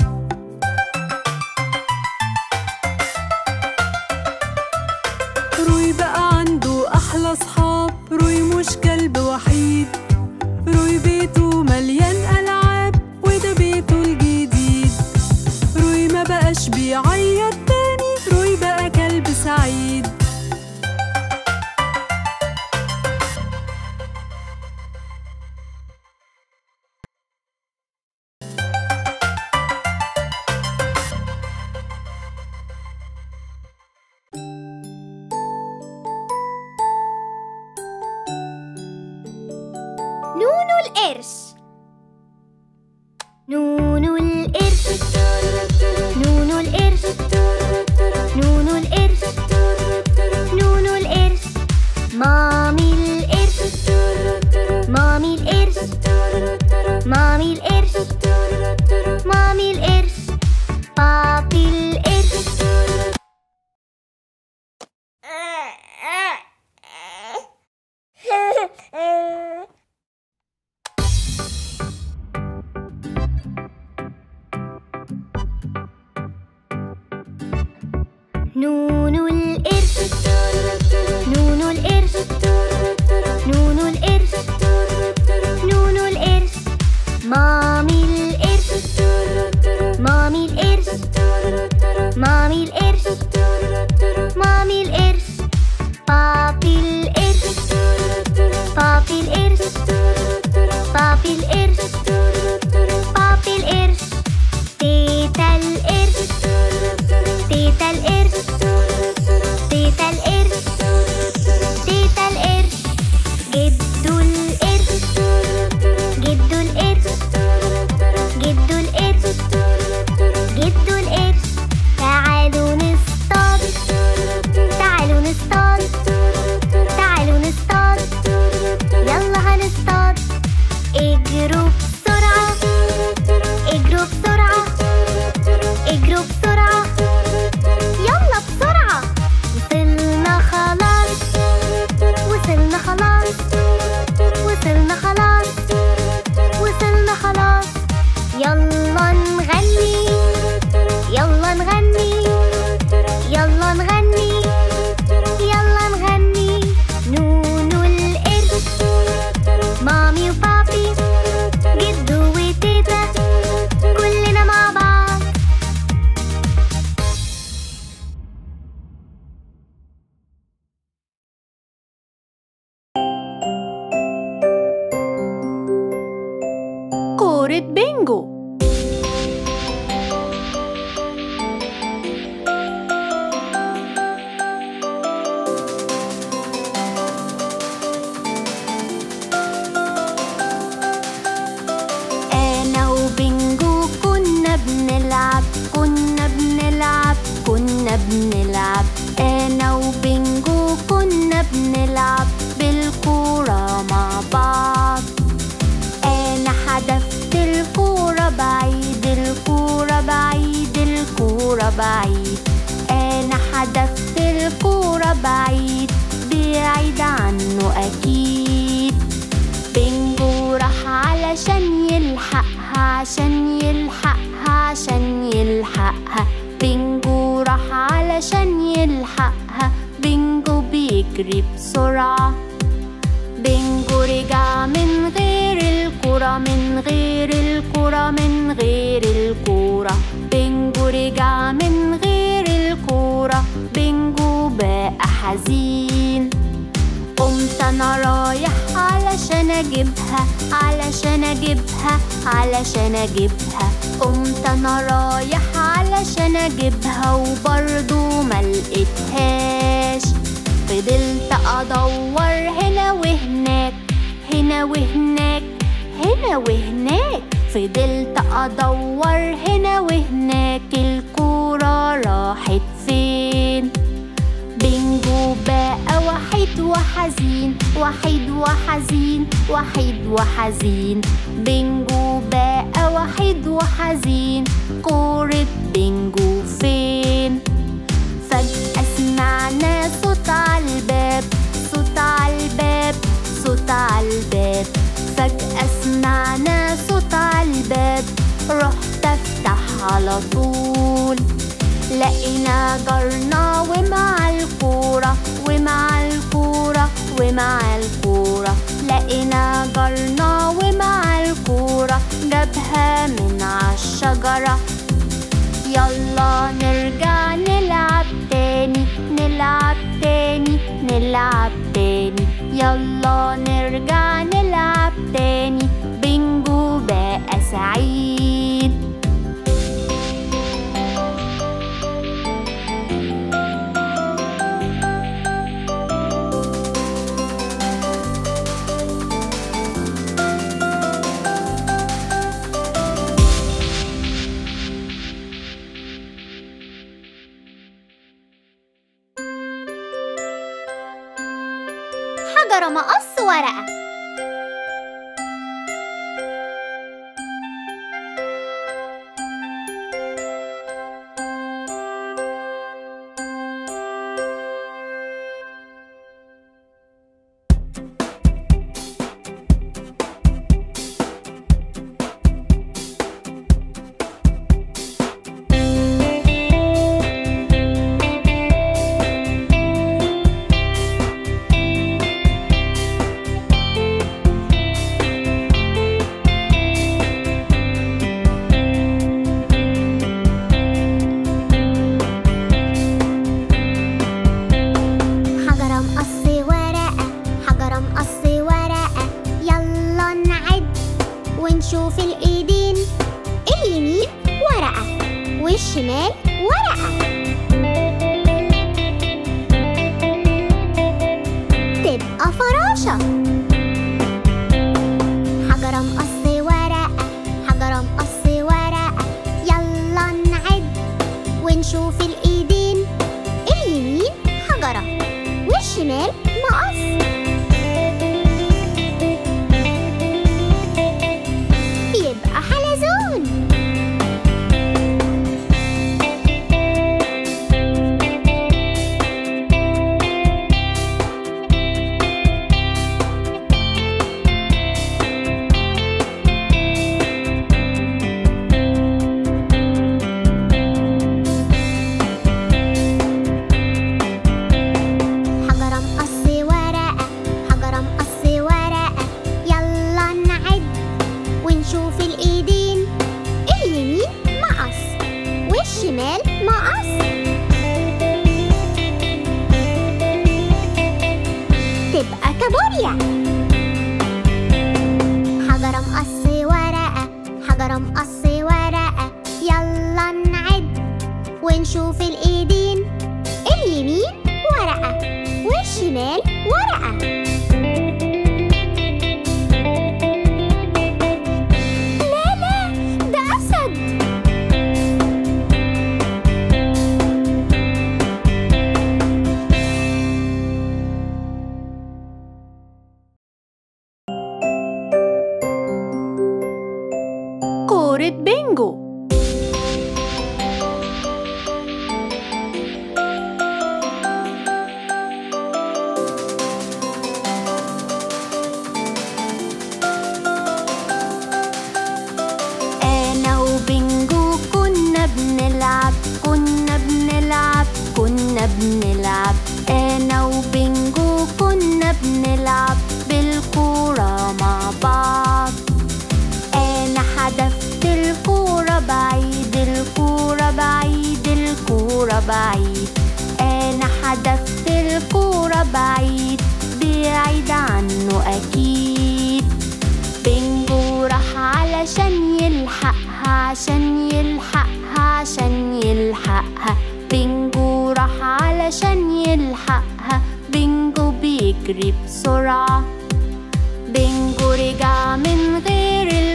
روي بقى عنده أحلى صحاب روي مش كلب وحيد روي بيته مليان ألعاب وده بيته الجديد روي ما بقاش بيعيط تاني روي بقى كلب سعيد نونو القرش نونو القرش نونو القرش نونو القرش نونو القرش مامي القرش مامي القرش مامي القرش مامي القرش بابي القرش نونو القرش نونو القرش نونو القرش نونو القرش مامي القرش مامي القرش مامي القرش مامي القرش بابي القرش بابي القرش بابي القرش بابي القرش تيتا القرش تيتا القرش تيتا القرش تيتا القرش جدو القرش جدو القرش جدو القرش جدو القرش تعالوا نصطاد تعالوا نصطاد تعالوا نصطاد يلا هنصطاد اجروا بسرعة اجروا بسرعة اجروا بسرعة يلا بسرعة وصلنا خلاص وصلنا خلاص وصلنا خلاص وصلنا خلاص يلا نغني يلا نغني يلا نغني يلا نغني نونو القرش مامي وبابي جدو وتيتا كلنا مع بعض كورة بينجو أنا وبنجو كنا بنلعب كنا بنلعب كنا بنلعب أنا وبنجو كنا بنلعب بالكورة مع بعض أنا حدفت الكورة بعيد الكورة بعيد الكورة بعيد أنا حدفت الكورة بعيد بعيد عنه أكيد بنجو راح علشان يلحقها عشان يلحقها عشان يلحقها بنجو راح علشان يلحقها بنجو بيجري بسرعة بنجو رجع من غير الكرة من غير الكرة من غير الكرة بنجو رجع من غير الكرة بنجو بقى حزين قمت انا رايح علشان اجيبها علشان اجيبها علشان اجيبها قمت انا رايح علشان اجيبها وبرضو ما لقيتهاش فضلت ادور هنا وهناك هنا وهناك هنا وهناك فضلت أدور هنا وهناك الكورة راحت فين بنجو بقى وحيد وحزين وحيد وحزين وحيد وحزين بنجو بقى وحيد وحزين كورة بنجو فين فجأة سمعنا صوت عالباب صوت عالباب صوت عالباب فجأة سمعنا صوت عالباب رحت افتح على طول لقينا جارنا ومع الكورة ومع الكورة ومع الكورة لقينا جارنا ومع الكورة جابها من عالشجرة يلا نرجع نلعب تاني نلعب تاني نلعب تاني يلا نرجع نلعب تاني بنجو بقى سعيد حجرة مقص ورقة حجرة مقص ورقة حجرة مقص ورقة يلا نعد ونشوف الإيدين اليمين ورقة والشمال ورقة تبقى فراشة حجرة مقص ورقة حجرة مقص ورقة يلا نعد ونشوف الإيدين اليمين حجرة والشمال مقص يبقى حلزون حجرة مقص ورقة حجرة مقص ورقة يلا نعد ونشوف الإيدين اليمين مقص والشمال مقص تبقى كابوريا حجرة مقص ورقة حجرة مقص ورقة يلا نعد ونشوف الإيدين اليمين ورقة والشمال ورقة لا لا ده أسد كورة بينجو أنا وبنجو كنا بنلعب كنا بنلعب كنا بنلعب أنا وبنجو كنا بنلعب بالكورة مع بعض أنا حدفت الكورة بعيد الكورة بعيد الكورة بعيد أنا حدفت الكورة بعيد بعيد عنه أكيد بنجو راح علشان يلحقها عشان يلحقها عشان يلحقها بنجو راح علشان يلحقها بنجو بيجري بسرعة بنجو رجع من غير الكرة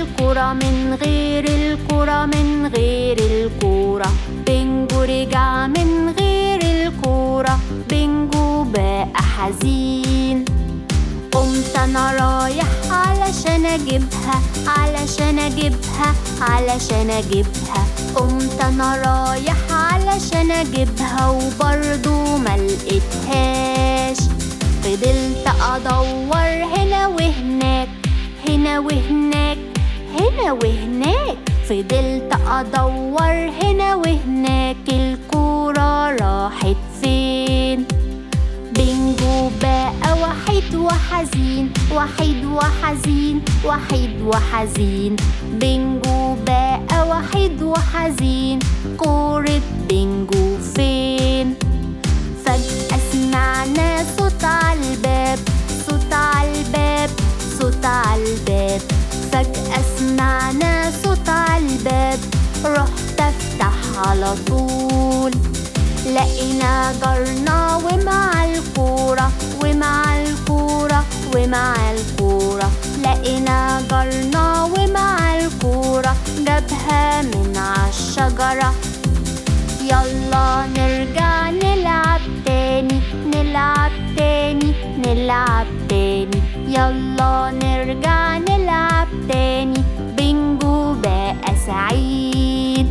الكورة من غير الكورة من غير الكورة بنجو رجع من غير الكورة بنجو بقى حزين قمت انا رايح علشان اجيبها علشان اجيبها علشان اجيبها قمت انا رايح علشان اجيبها وبرضو ما لقيتهاش فضلت ادور هنا وهناك هنا وهناك هنا وهناك فضلت ادور هنا وهناك الكورة راحت فين بنجو بقى وحيد وحزين وحيد وحزين وحيد وحزين بنجو بقى وحيد وحزين كورة بنجو فين فجأة سمعنا صوت عالباب صوت عالباب صوت عالباب فجأة سمعنا صوت عالباب رحت افتح على طول لقينا جارنا ومع الكورة ومع الكورة ومع الكورة لقينا جارنا ومع الكورة جابها من عالشجرة يلا نرجع نلعب تاني نلعب تاني نلعب تاني يلا نرجع نلعب تاني بنجو بقى سعيد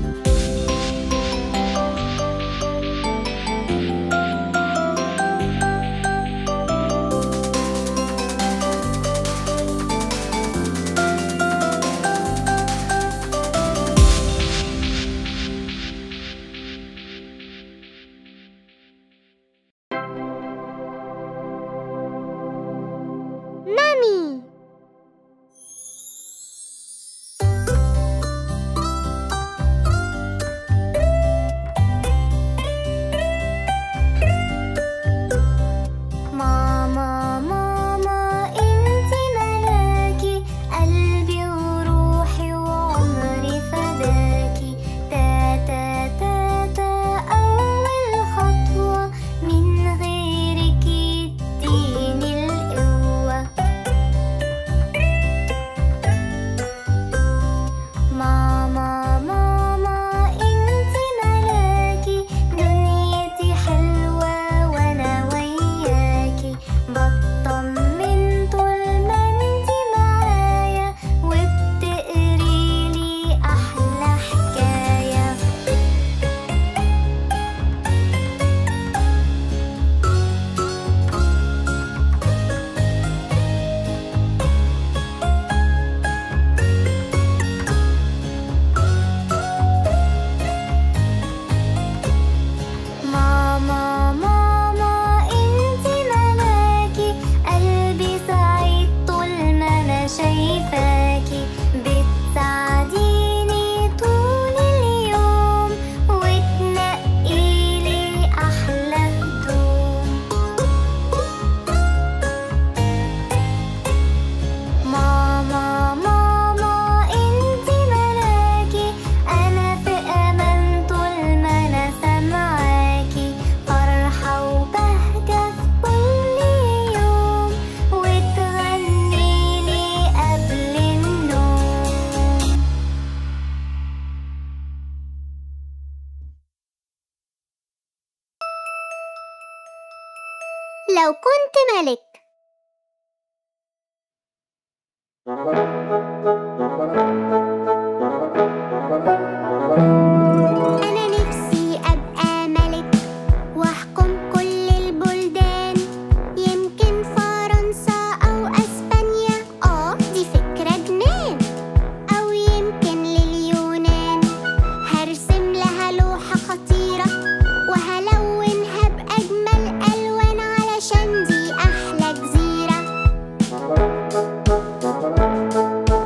مامي ماما ماما انتي ملاكي قلبي وروحي وعمري فداكي تاتا تاتا أول خطوة من غيرك اديني القوة ماما ماما انتي ملاكي دنيتي حلوة وانا وياكي بطمن طول ما انتي معايا وبتقريلي احلى حكاية ماما ماما انتي ملاكي قلبي سعيد طول ما انا شايفاكي بتساعديني طول اليوم وتنقيلي احلى هدوم ماما ماما انتي ملاكي انا في امان طول ما انا سامعاكي فرحة وبهجة في كل يوم وتغنيلي قبل النوم لو كنت ملك أنا نفسي أبقى ملك وأحكم كل البلدان يمكن فرنسا أو أسبانيا آه دي فكرة جنان أو يمكن لليونان هرسم لها لوحة خطيرة وهلونها بأجمل ألوان علشان دي أحلى جزيرة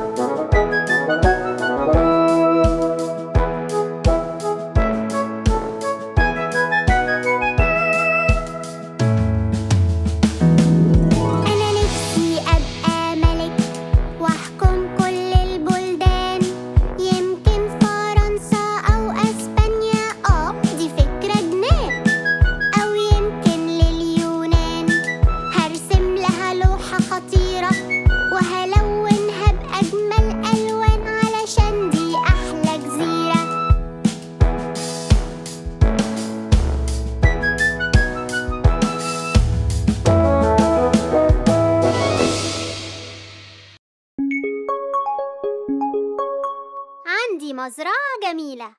عندي مزرعة جميلة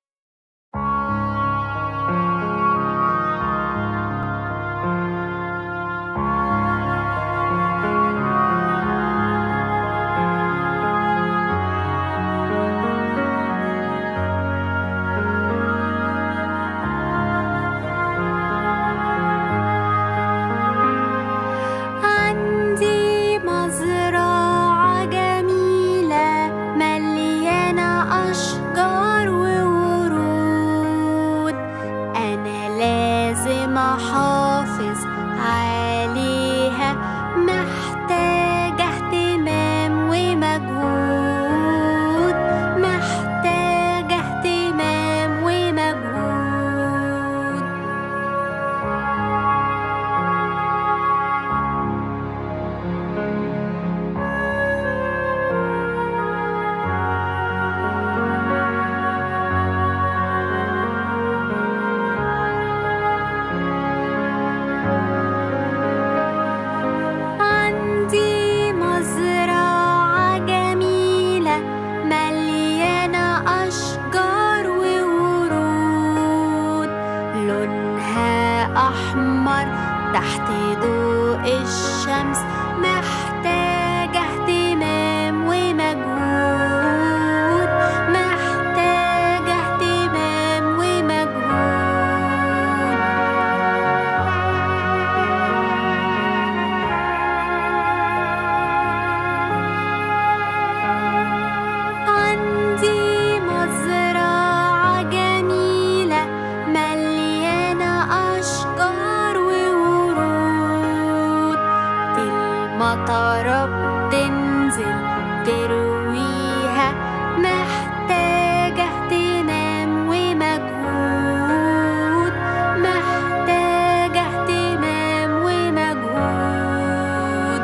عندي مزرعة جميلة مليانة أشجار وورود أنا لازم أحافظ عليها محتاجة اهتمام ومجهود محتاجة اهتمام ومجهود عندي مزرعة جميلة مليانة أشجار وورود لونها أحمر تحت ضوء الشمس محتاجة اهتمام ومجهود محتاجة اهتمام ومجهود عندي مزرعة جميلة مليانة أشجار وورود المطرة بتنزل ترويها محتاجة اهتمام ومجهود محتاجة اهتمام ومجهود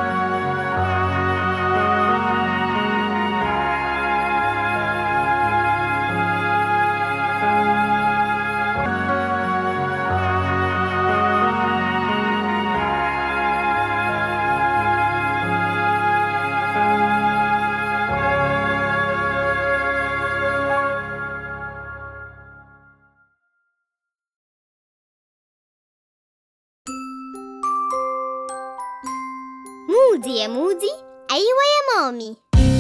مودي يا مودي أيوة يا مامي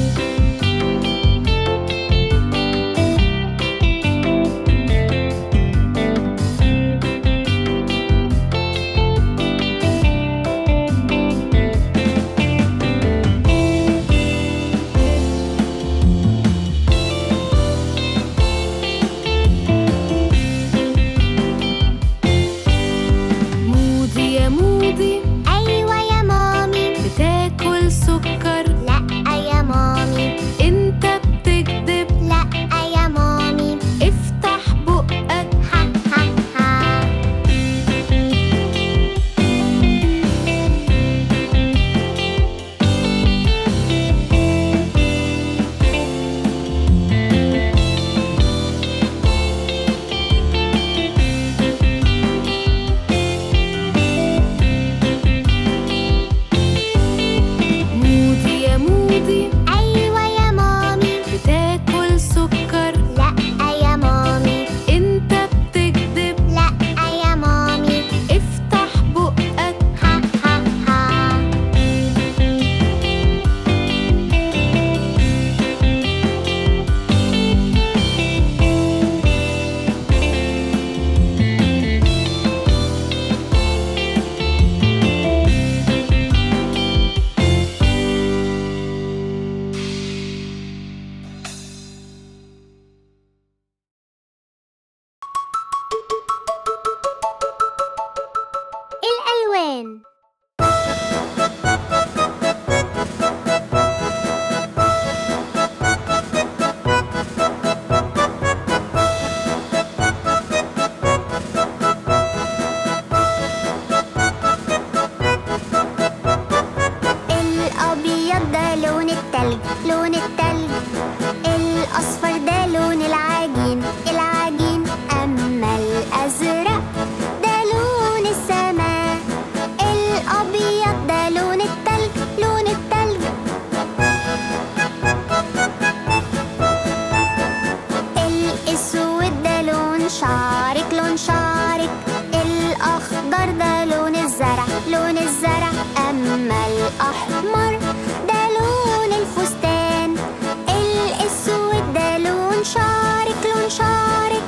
مودي يا مودي أيوة يا مامي بتاكل سكر لأ يا مامي انت بتكذب لأ يا مامي افتح بقك ها ها ها مودي يا مودي أيوة يا مامي بتاكل سكر لأ يا مامي انت بتكذب لأ يا مامي افتح بقك ها ها ها الألوان الأبيض ده لون التلج لون التلج الأصفر ده لون العجين العجين أما الأزرق ده لون السماء لون شارك لون شارك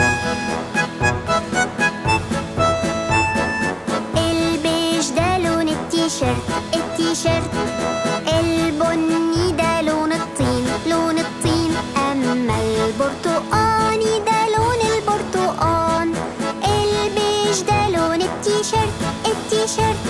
البيج ده لون التيشيرت التيشيرت البني ده لون الطين لون الطين أما البرتقاني ده لون البرتقان البيج ده لون التيشيرت التيشيرت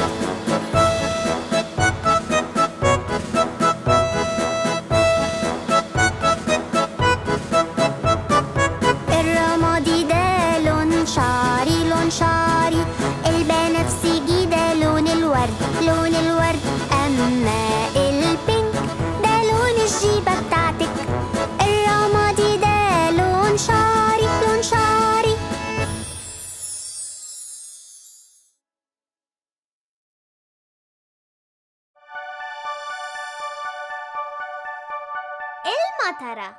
الرمادي ده لون شعري لون شعري البنفسجي ده لون الورد لون الورد أما البينك ده لون الجيبة بتاعتك الرمادي ده لون شعري لون شعري المطره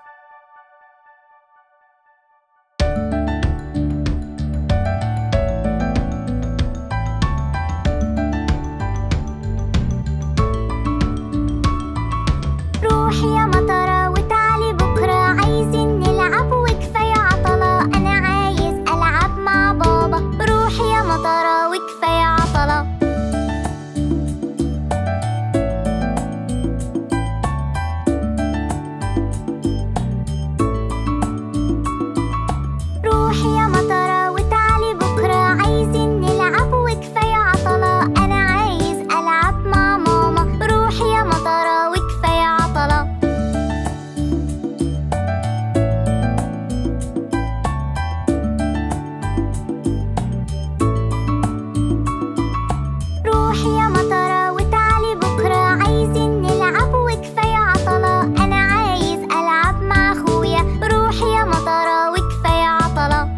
روحي يا مطرة وتعالي بكرة عايزين نلعب وكفاية عطلة أنا عايز ألعب مع بابا روحي يا مطرة وكفاية عطلة روحي يا مطرة وتعالي بكرة عايزين نلعب وكفاية عطلة أنا عايز ألعب مع ماما روحي يا مطرة وكفاية عطلة روحي يا مطرة وتعالي بكرة عايزين نلعب وكفاية عطلة أنا عايز ألعب مع أخويا روحي يا مطرة وكفاية عطلة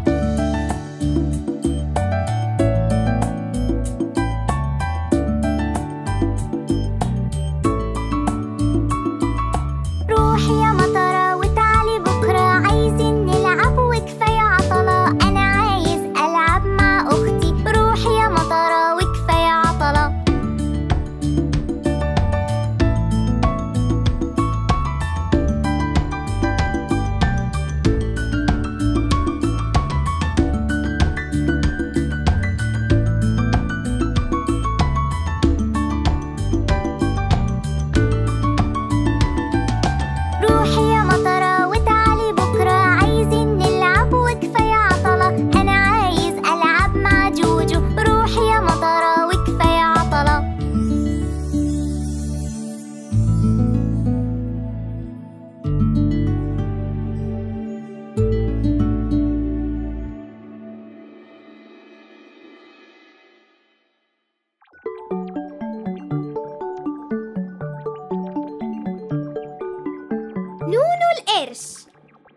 روحي يا مطرة وتعالي بكرة عايزين نلعب وكفاية عطلة أنا عايز ألعب مع أختي روحي يا مطرة وكفاية عطلة روحي يا مطرة وتعالي بكرة عايزين نلعب وكفاية عطلة أنا عايز ألعب مع جوجو روحي يا مطرة وكفاية عطلة نونو القرش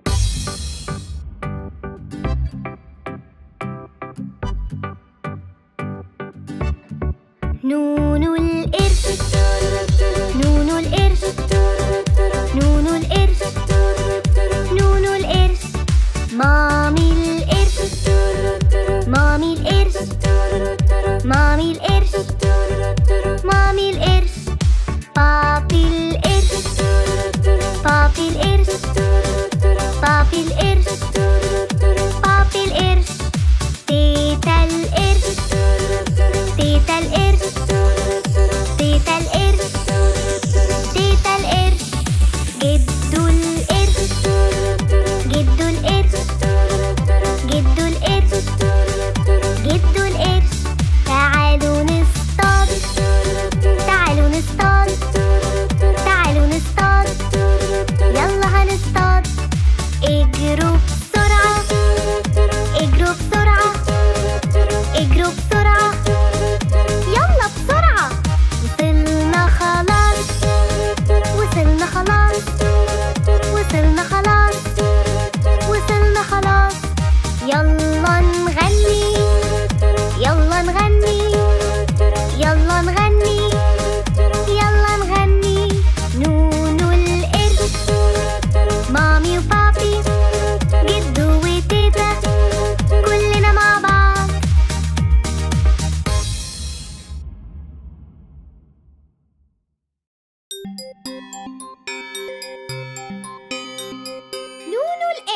نونو القرش نونو القرش نونو القرش نونو القرش مامي القرش مامي القرش مامي القرش مامي القرش بابي القرش بابي القرش بابي القرش بابي القرش تيتا القرش تيتا القرش تيتا القرش تيتا القرش جدو القرش جدو القرش جدو القرش جدو القرش تعالوا نصطاد تعالوا نصطاد تعالوا نصطاد يلا هنصطاد اجروا بسرعة اجروا بسرعة اجروا بسرعة يلا بسرعة وصلنا خلاص وصلنا خلاص وصلنا خلاص وصلنا خلاص يلا نغني يلا نغني يلا نغني يلا نغني نونو القرش مامي وبابي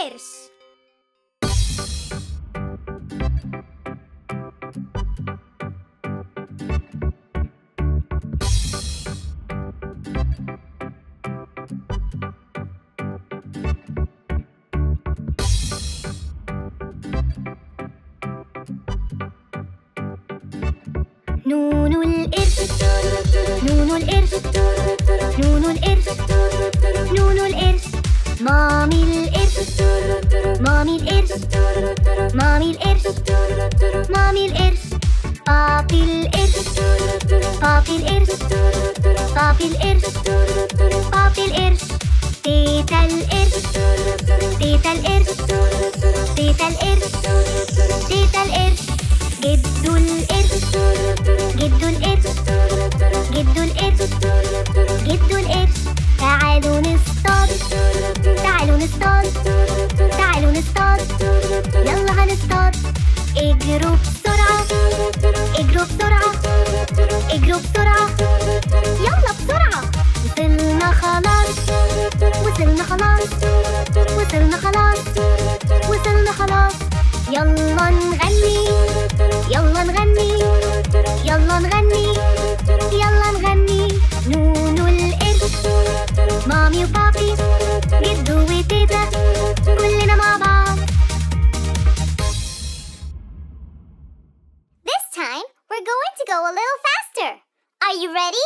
القرش نون القرش نون القرش نون القرش نون القرش مامي القرش مامي القرش مامي القرش مامي القرش بابي القرش بابي القرش بابي القرش بابي القرش تيتا القرش تيتا القرش تيتا القرش تيتا القرش جدو القرش جدو القرش جدو القرش جدو القرش تعالوا نصطاد تعالوا نصطاد تعالوا نصطاد يلا هنصطاد اجروا بسرعة اجروا بسرعة اجروا بسرعة يلا بسرعة وصلنا خلاص وصلنا خلاص وصلنا خلاص وصلنا خلاص يلا نغني يلا نغني يلا نغني يلا نغني نونو القرش مامي وبابي جدو وتيتا كلنا مع بعض This time we're going to go a little faster. Are you ready?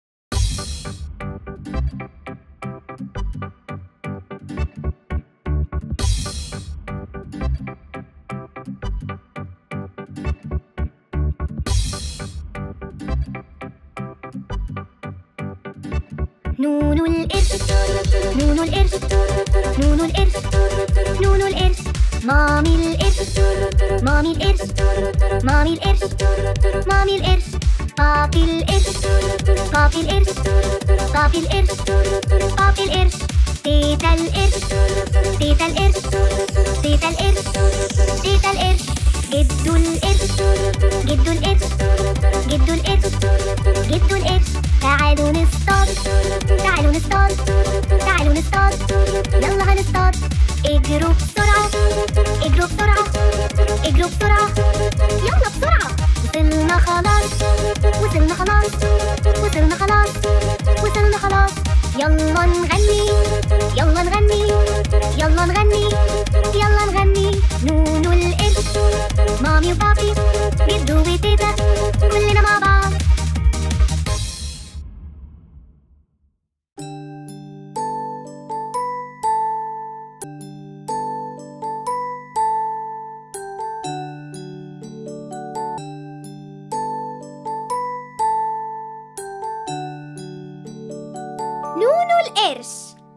نونو القرش نونو القرش نونو القرش نونو القرش مامي القرش مامي القرش مامي القرش مامي القرش بابي القرش بابي القرش بابي القرش بابي القرش تيتا القرش تيتا القرش تيتا القرش تيتا القرش جدو القرش جدو القرش جدو القرش جدو القرش تعالوا نصطاد تعالوا نصطاد تعالوا نصطاد يلا هنصطاد اجروا بسرعة اجروا بسرعة اجروا بسرعة يلا بسرعة وصلنا خلاص وصلنا خلاص وصلنا خلاص وصلنا خلاص يلا نغني يلا نغني يلا نغني يلا نغني نونو القرش مامي وبابي جدو وتيتا كلنا مع بعض نونو القرش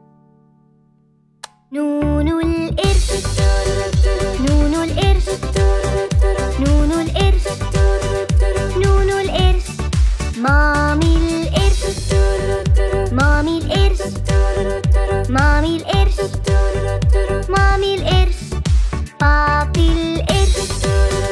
نونو القرش نونو القرش نونو القرش نونو القرش مامي القرش مامي القرش مامي القرش مامي القرش بابي القرش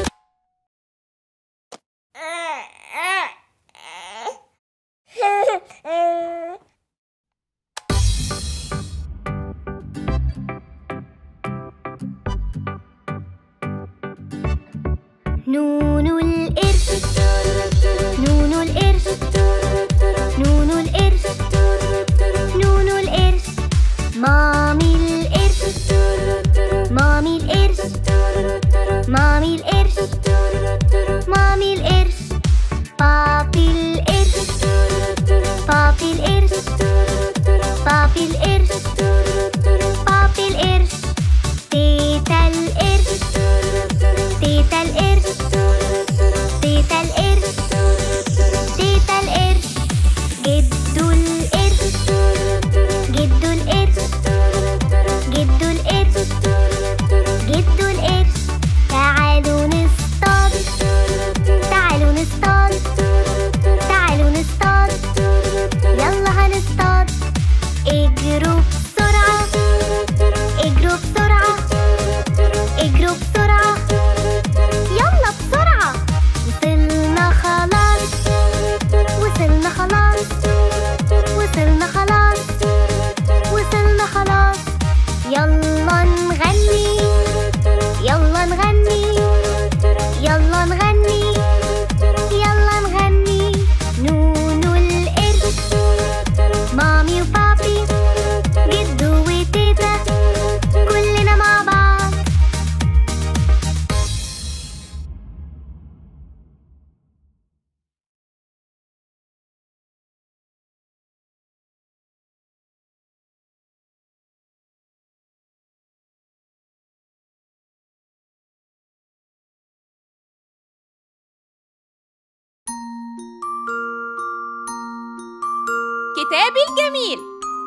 نونو القرش نونو القرش نونو القرش نونو القرش مامي القرش مامي القرش مامي القرش مامي القرش بابي القرش بابي القرش بابي القرش بابي القرش تيتا القرش تيتا القرش كتابي الجميل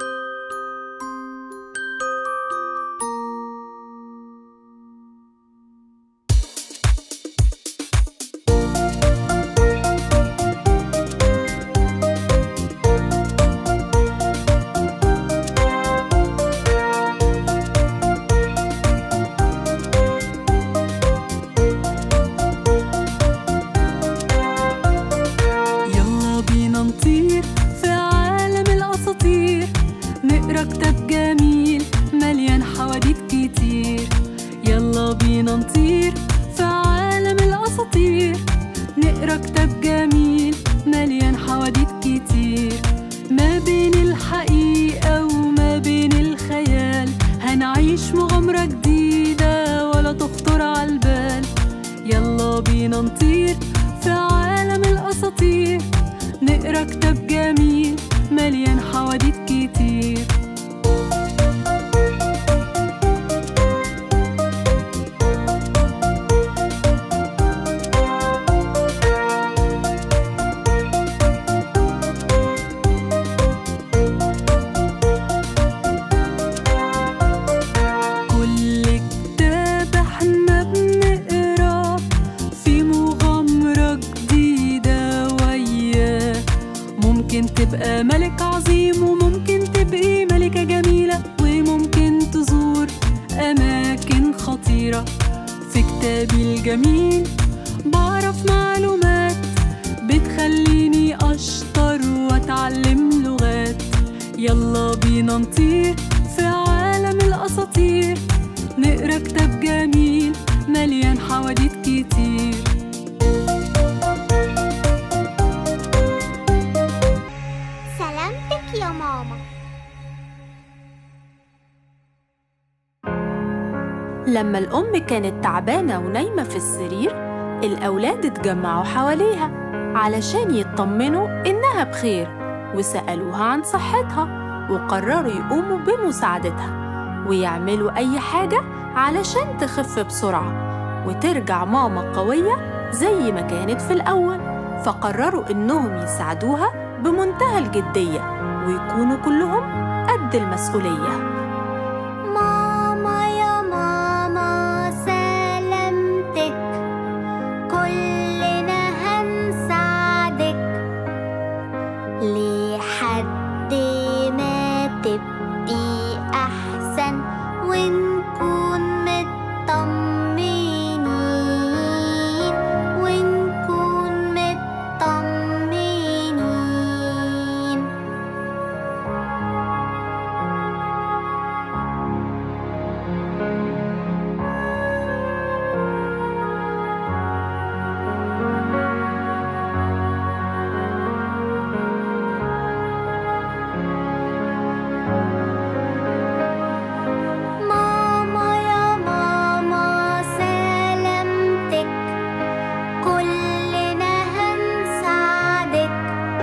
يلا بينا نطير في عالم الأساطير نقرا كتاب جميل مليان حواديت كتير يلا بينا نطير في عالم الأساطير نقرا كتاب جميل مليان حواديت كتير ما بين الحقيقة وما بين الخيال هنعيش مغامرة جديدة ولا تخطر عالبال يلا بينا نطير في عالم الأساطير نقرا كتاب جميل مليان حواديت كتير كل كتاب احنا بنقراه في مغامرة جديدة وياه ممكن تبقى ملك عظيم وممكن تبقي ملكة جميلة وممكن تزور أماكن خطيرة في كتابي الجميل بعرف معلومات بتخليني أشطر وأتعلم لغات يلا بينا نطير في عالم الأساطير نقرا كتاب جميل مليان حواديت كتير سلامتك يا ماما لما الأم كانت تعبانة ونايمة في السرير الأولاد اتجمعوا حواليها علشان يطمنوا إنها بخير وسألوها عن صحتها وقرروا يقوموا بمساعدتها ويعملوا أي حاجة علشان تخف بسرعة وترجع ماما قوية زي ما كانت في الأول فقرروا إنهم يساعدوها بمنتهى الجدية ويكونوا كلهم قد المسؤولية ماما يا ماما سلامتك كلنا هنساعدك لحد ما تبقي أحسن ونكون مطمنين ونكون مطمنين ماما يا ماما سلامتك كلنا هنساعدك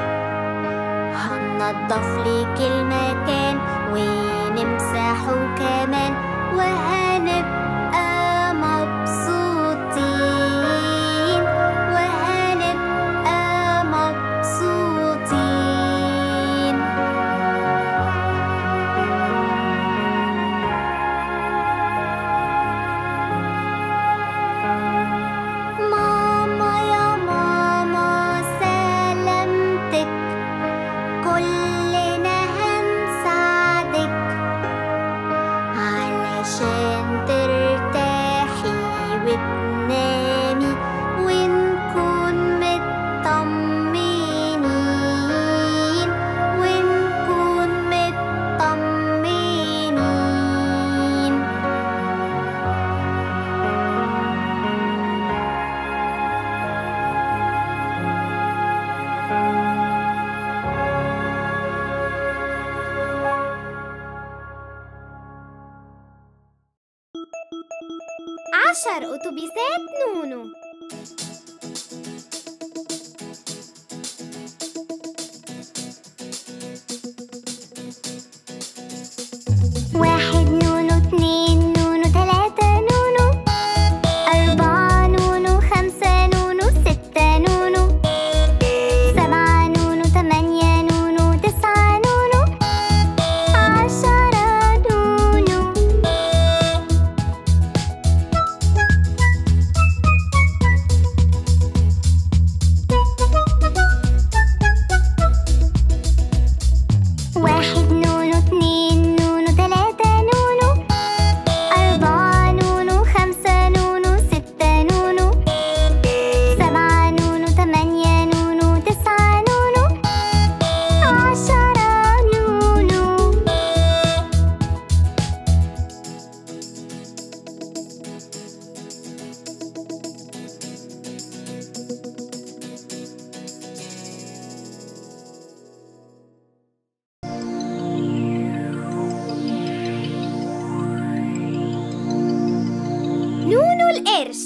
هننضف لك المكان ونمسحه كمان وهنبقى مبسوطين وهنبقى مبسوطين ماما يا ماما سلامتك كلنا هنساعدك علشان ترتاحي وتنامي ونكون مطمنين ونكون مطمنين عشر أتوبيسات نونو واحد نونو اتنين نونو تلاتة نونو أربعة نونو خمسة نونو ستة نونو سبعة نونو تمانية نونو تسعة نونو القرش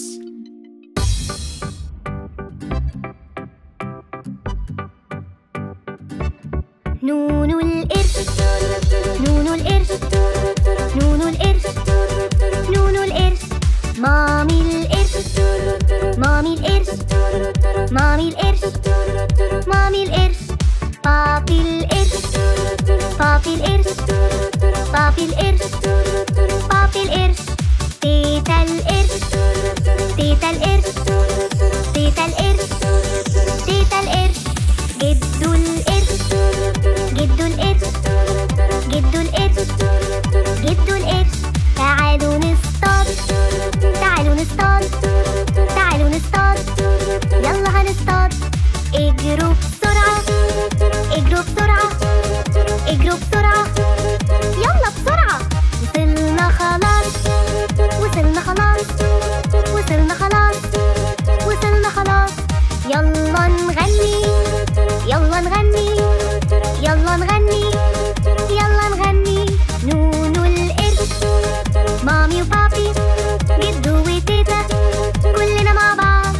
نونو القرش نونو القرش نونو القرش نونو القرش مامي القرش مامي القرش مامي القرش مامي القرش بابي القرش بابي القرش بابي القرش بابي القرش تيتا القرش تيتا القرش تيتا القرش تيتا القرش جدو القرش جدو القرش جدو القرش جدو القرش تعالوا نصطاد تعالوا نصطاد تعالوا نصطاد يلا هنصطاد اجروا بسرعة اجروا بسرعة اجروا بسرعة يلا بسرعة وصلنا خلاص وصلنا خلاص وصلنا خلاص وصلنا خلاص يلا نغني يلا نغني يلا نغني يلا نغني نونو القرش مامي وبابي جدو وتيتا كلنا مع بعض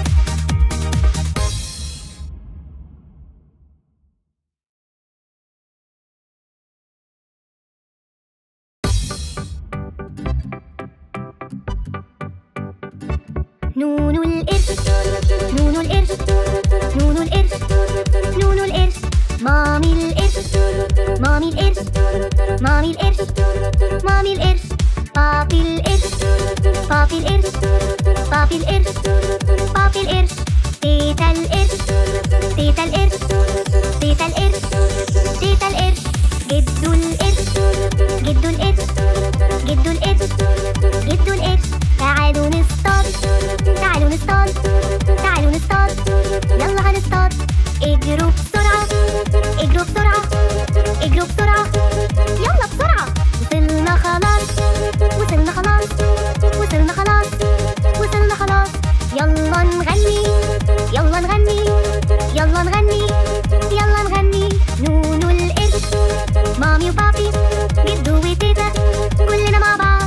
نونو القرش نونو القرش نونو القرش نونو القرش مامي القرش مامي القرش مامي القرش مامي القرش بابي القرش بابي القرش بابي القرش بابي القرش تيتا القرش تيتا القرش تيتا القرش تيتا القرش جدو القرش جدو القرش جدو القرش جدو القرش تعالوا نصطاد تعالوا نصطاد تعالوا نصطاد يلا هنصطاد اجروا بسرعة اجروا بسرعة اجروا بسرعة يلا بسرعة وصلنا خلاص وصلنا خلاص وصلنا خلاص وصلنا خلاص يلا نغني يلا نغني يلا نغني يلا نغني نونو القرش مامي وبابي جدو وتيتا كلنا مع بعض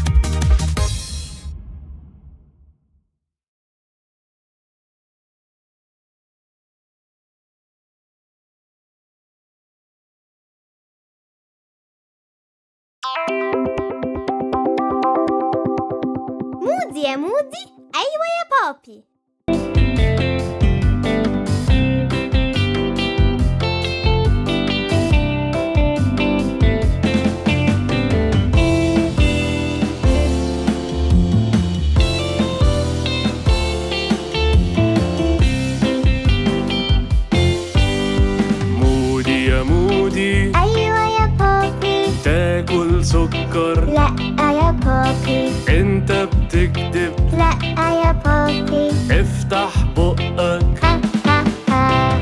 مودي يا مودي أيوة يا بابي مودي يا مودي أيوة يا بابي تاكل سكر لا يا بابي انت بتكذب لا يا بابي افتح بقك ها ها ها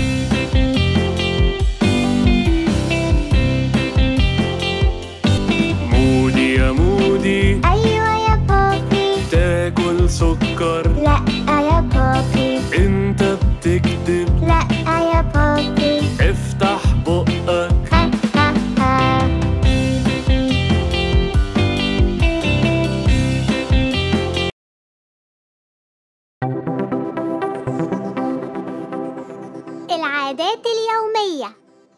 مودي يا مودي أيوة يا بابي تاكل سكر لا يا بابي انت بتكذب لا يا بابي افتح بقك ها ها ها العادات اليومية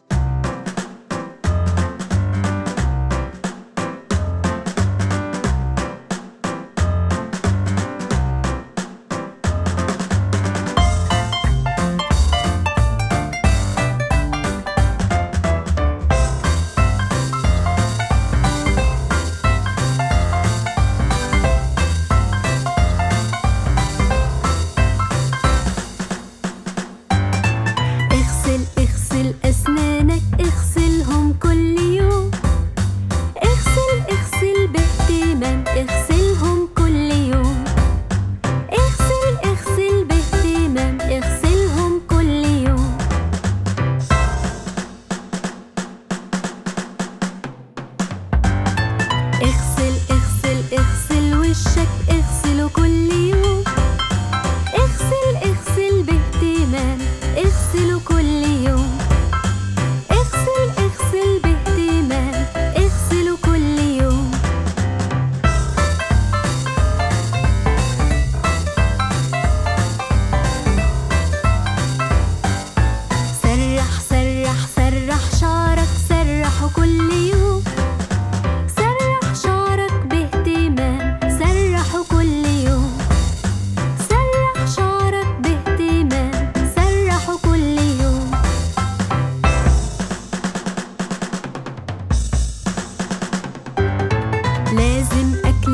اغسل اغسل أسنانك اغسلهم كل يوم اغسل اغسل باهتمام اغسلهم كل يوم اغسل اغسل باهتمام اغسلهم كل يوم اغسل اغسل اغسل وشك اغسله كل يوم اغسل اغسل باهتمام اغسله كل يوم اغسل اغسل باهتمام اغسله كل يوم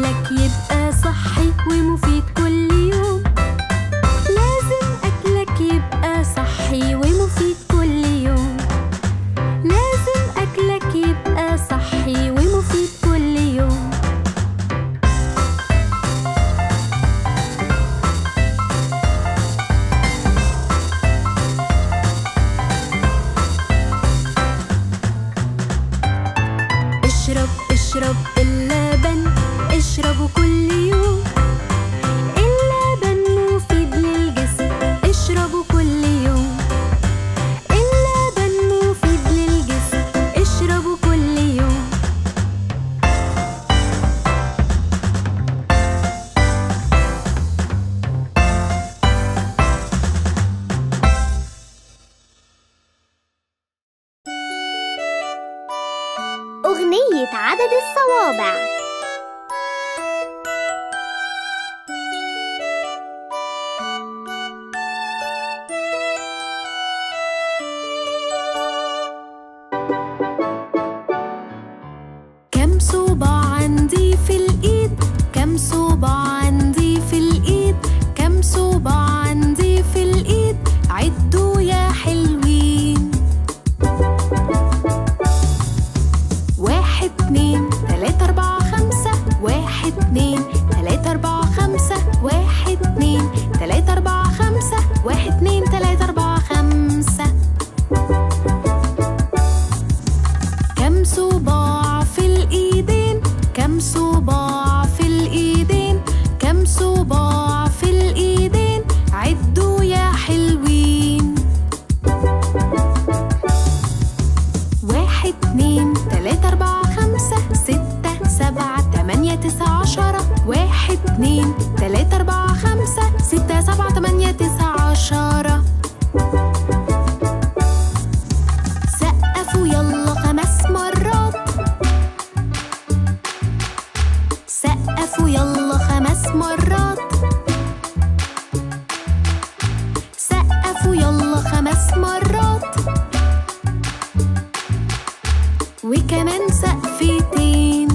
أكلك يبقى صحي ومفيد كل يوم لازم أكلك يبقى صحي ومفيد كل يوم لازم أكلك يبقى صحي ومفيد كل يوم اشرب اشرب اللبن اشربه كل يوم اللبن مفيد للجسم اشربه كل يوم اللبن مفيد للجسم اشربه كل يوم أغنية عدد الصوابع كم صباع عندي في الإيد كم صباع عندي في الإيد كم صباع عندي في الإيد عدوا يا حلوين واحد اتنين تلاتة أربعة خمسة واحد اتنين تلاتة أربعة خمسة واحد اتنين تلاتة أربعة خمسة واحد اتنين تلاتة أربعة خمسة كم صباع في الإيدين كم صباع في الإيدين كم صباع في الإيدين عدوا يا حلوين واحد اتنين تلاتة أربعة خمسة ستة سبعة تمانية تسعة عشرة واحد اتنين تلاتة أربعة خمسة ستة سبعة تمانية تسعة عشرة سقفوا يلا خمس مرات سقفوا يلا خمس مرات سقفوا يلا خمس مرات وكمان سقفتين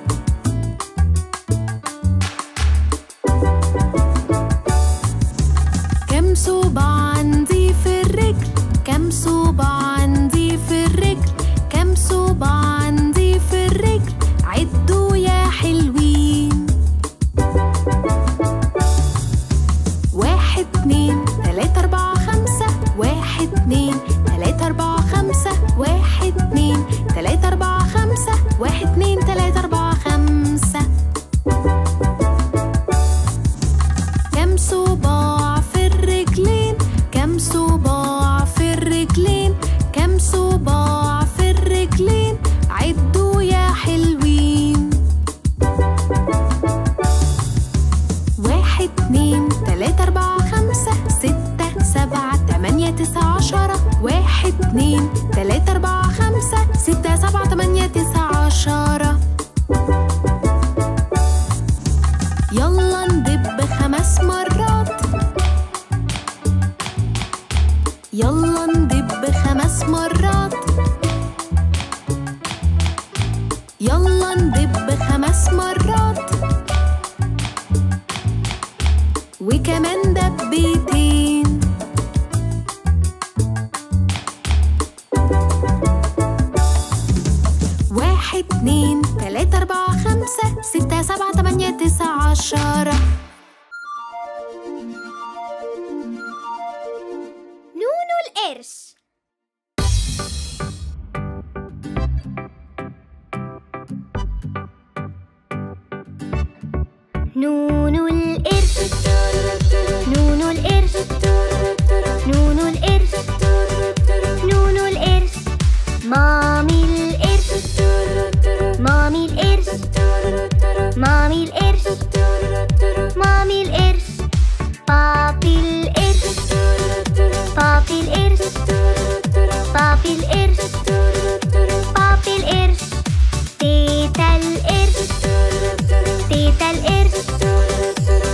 كم صباع عندي في الرجل كم صباع عندي في الرجل كم صباع عندي في الرجل عدوا يا حلوين واحد اتنين تلاتة أربعة خمسة واحد اتنين تلاتة أربعة خمسة واحد اتنين تلاتة أربعة خمسة واحد اتنين تلاتة أربعة خمسة كم صباع في الرجلين كم صباع في الرجلين كم صباع في الرجلين عدوا يا حلوين واحد اتنين تلاتة أربعة خمسة ستة سبعة تمانية تسعة عشرة واحد اتنين تلاتة أربعة خمسة ستة سبعة تمانية تسعة عشرة يلا ندب خمس مرات يلا ندب خمس مرات يلا ندب خمس مرات وكمان دبيتين واحد اتنين تلاتة أربعة خمسة ستة سبعة تمانية تسعة عشرة نونو القرش نونو القرش نونو القرش نونو القرش نونو القرش مامي القرش مامي القرش مامي القرش مامي القرش بابي القرش بابي القرش بابي القرش بابي القرش تيتا القرش تيتا القرش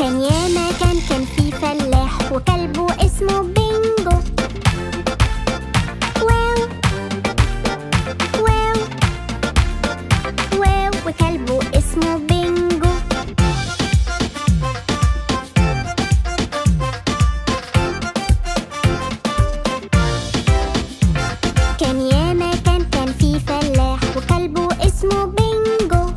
كان ياما كان كان في فلاح وكلبه اسمه بينجو واو واو واو وكلبه اسمه بينجو كان ياما كان كان في فلاح وكلبه اسمه بينجو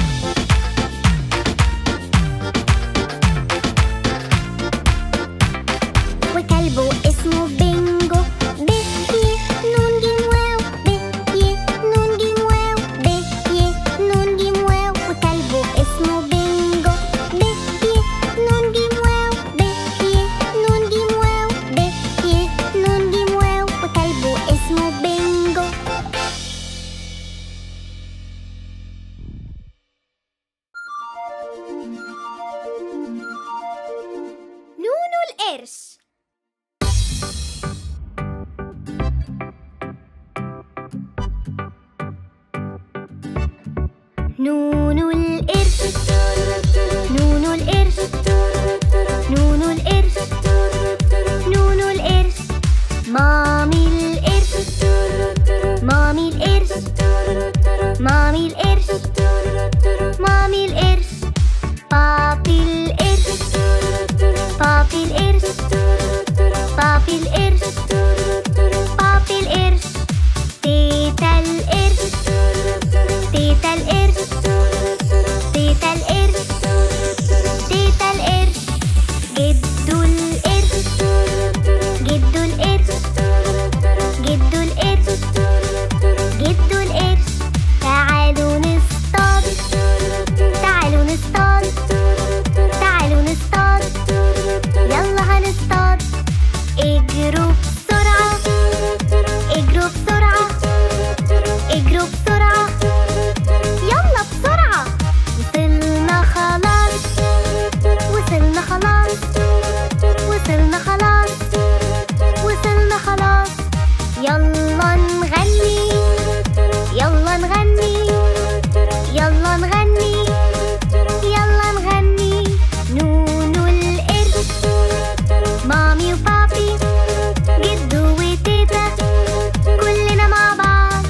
وكلبه اسمه بينجو ب ي نون جيم واو ب ي نون جيم واو ب ي نون جيم واو وكلبه اسمه بينجو ب ي نون جيم واو ب ي نون جيم واو ب ي نون جيم واو وكلبه اسمه بينجو نونو القرش نونو القرش نونو القرش نونو القرش نونو القرش مامي القرش مامي القرش مامي القرش مامي القرش بابي القرش بابي القرش بابي القرش بابي القرش تيتا القرش تيتا القرش تيتا القرش تيتا القرش جدو القرش جدو القرش جدو القرش جدو القرش تعالوا نصطاد تعالوا نصطاد تعالوا نصطاد يلا هنصطاد اجروا بسرعة اجروا بسرعة اجروا بسرعة يلا بسرعة وصلنا خلاص وصلنا خلاص وصلنا خلاص وصلنا خلاص يلا نغني يلا نغني يلا نغني يلا نغني نونو القرش مامي وبابي جدو وتيتا كلنا مع بعض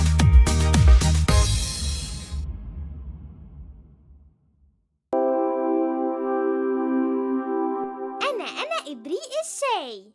أنا أنا إبريق الشاي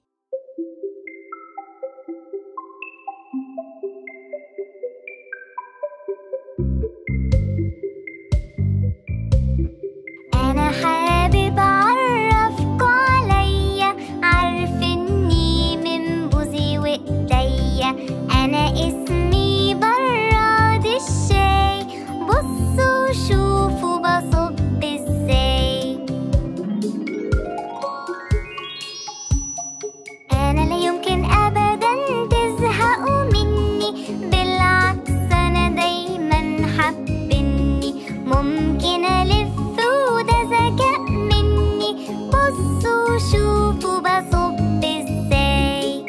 أنا حابب أعرفكوا عليا عارفني من بوزي وإيديا أنا اسمي براد الشاي بصوا شوفوا بصب ازاي أنا لا يمكن أبدا تزهقوا مني بالعكس أنا دايما حابني ممكن ألف وده ذكاء مني بصوا شوفوا بصب ازاي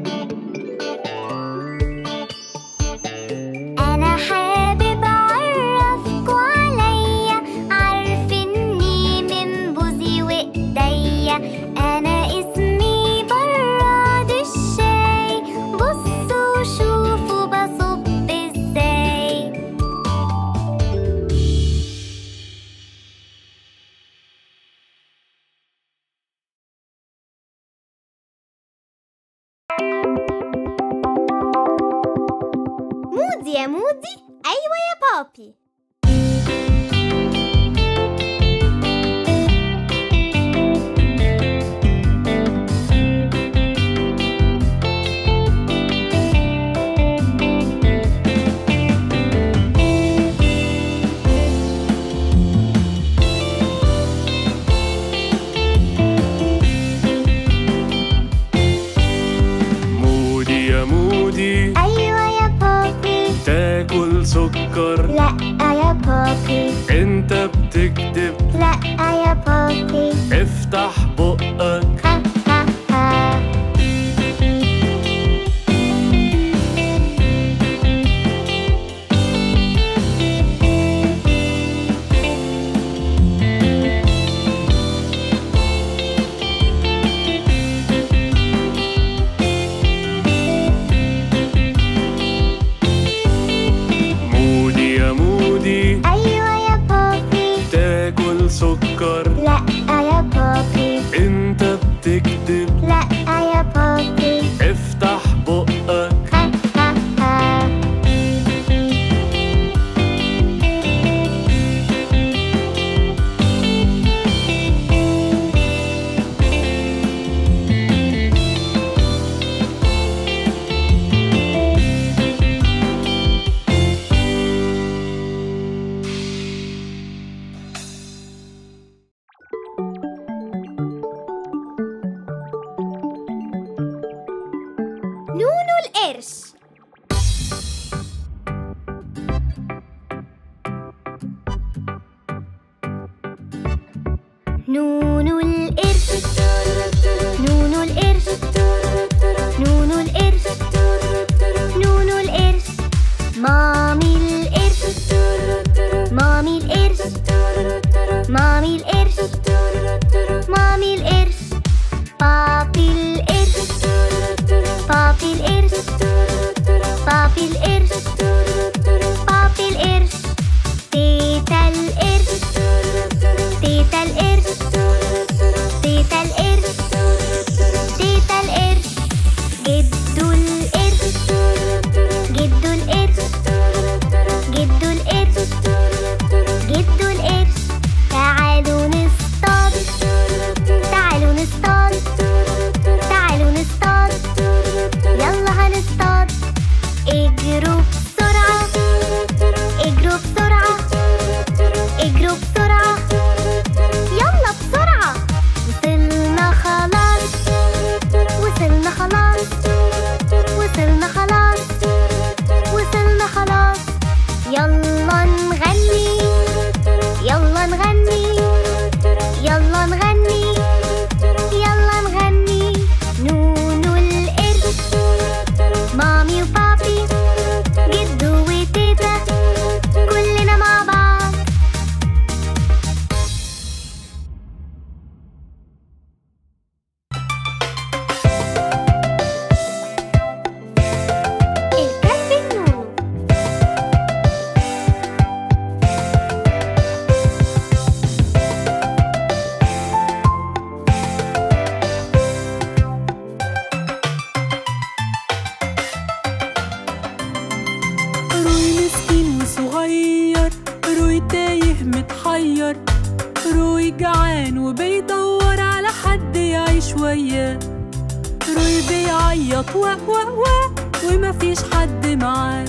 أنا حابب أعرفكوا عليا عارفني من بوزي وإيديا أنا اسمي براد الشاي بصوا شوفوا بصب ازاي مودي يا مودي أيوة يا بابي مودي يا مودي أيوة يا بابي تاكل سكر لا يا بابي انت بتكذب لا يا بابي افتح بقك ها ها ها نونو القرش نونو القرش نونو القرش نونو القرش مامي القرش مامي القرش مامي القرش مامي القرش بابي القرش بابي القرش بابي القرش بابي القرش تيتا القرش تيتا القرش تيتا القرش تيتا القرش جدو القرش جدو القرش جدو القرش جدو القرش تعالوا نصطاد تعالوا نصطاد تعالوا نصطاد يلا هنصطاد اجروا بسرعة اجروا بسرعة اجروا بسرعة يلا بسرعة وصلنا خلاص وصلنا خلاص وصلنا خلاص وصلنا خلاص يلا نغني يلا نغني يلا نغني يلا نغني نونو القرش مامي وبابي جدو وتيتا كلنا مع بعض الكلب نونو روي مسكين وصغير روي تايه متحير روي جعان وبيدور على حد يعيش وياه روي بيعيط وا وا وا ومفيش حد معاه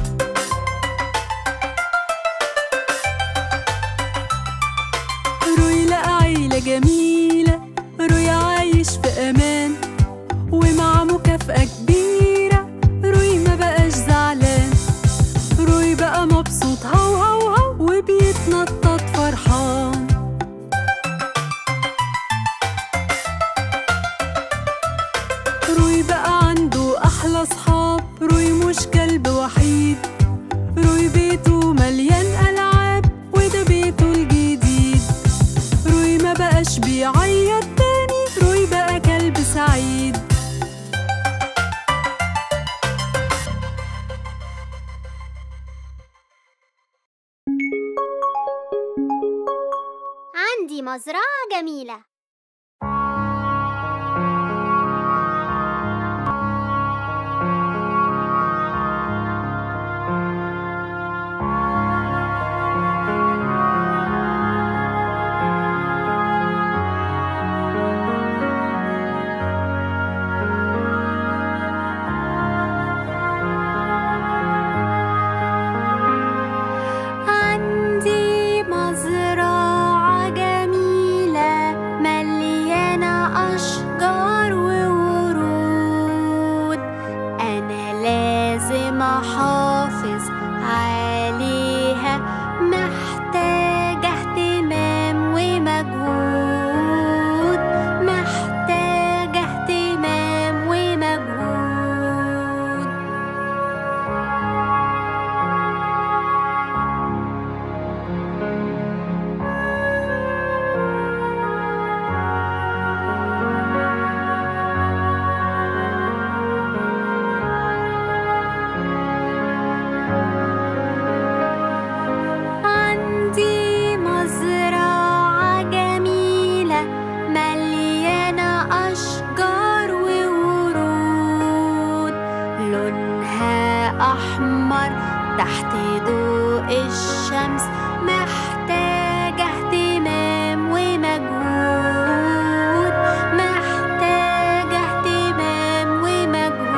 روي لقى عيلة جميلة روي عايش في أمان ومع مكافأة كبيرة روي ما بقاش زعلان روي بقى مبسوط هو هو هو وبيتنطط فرحان روي بقى عنده أحلى صحاب روي مش كلب وحيد روي بيته مليان ألعاب وده بيته الجديد روي ما بقاش بيعيط تاني روي بقى كلب سعيد عندي مزرعة جميلة عندي مزرعة جميلة مليانة أشجار وورود أنا لازم أحافظ عليها محتاجة اهتمام ومجهود محتاجة اهتمام ومجهود عندي مزرعة جميلة مليانة أشجار وورود لونها أحمر تحت ضوء الشمس محتاجة اهتمام ومجهود محتاجة اهتمام ومجهود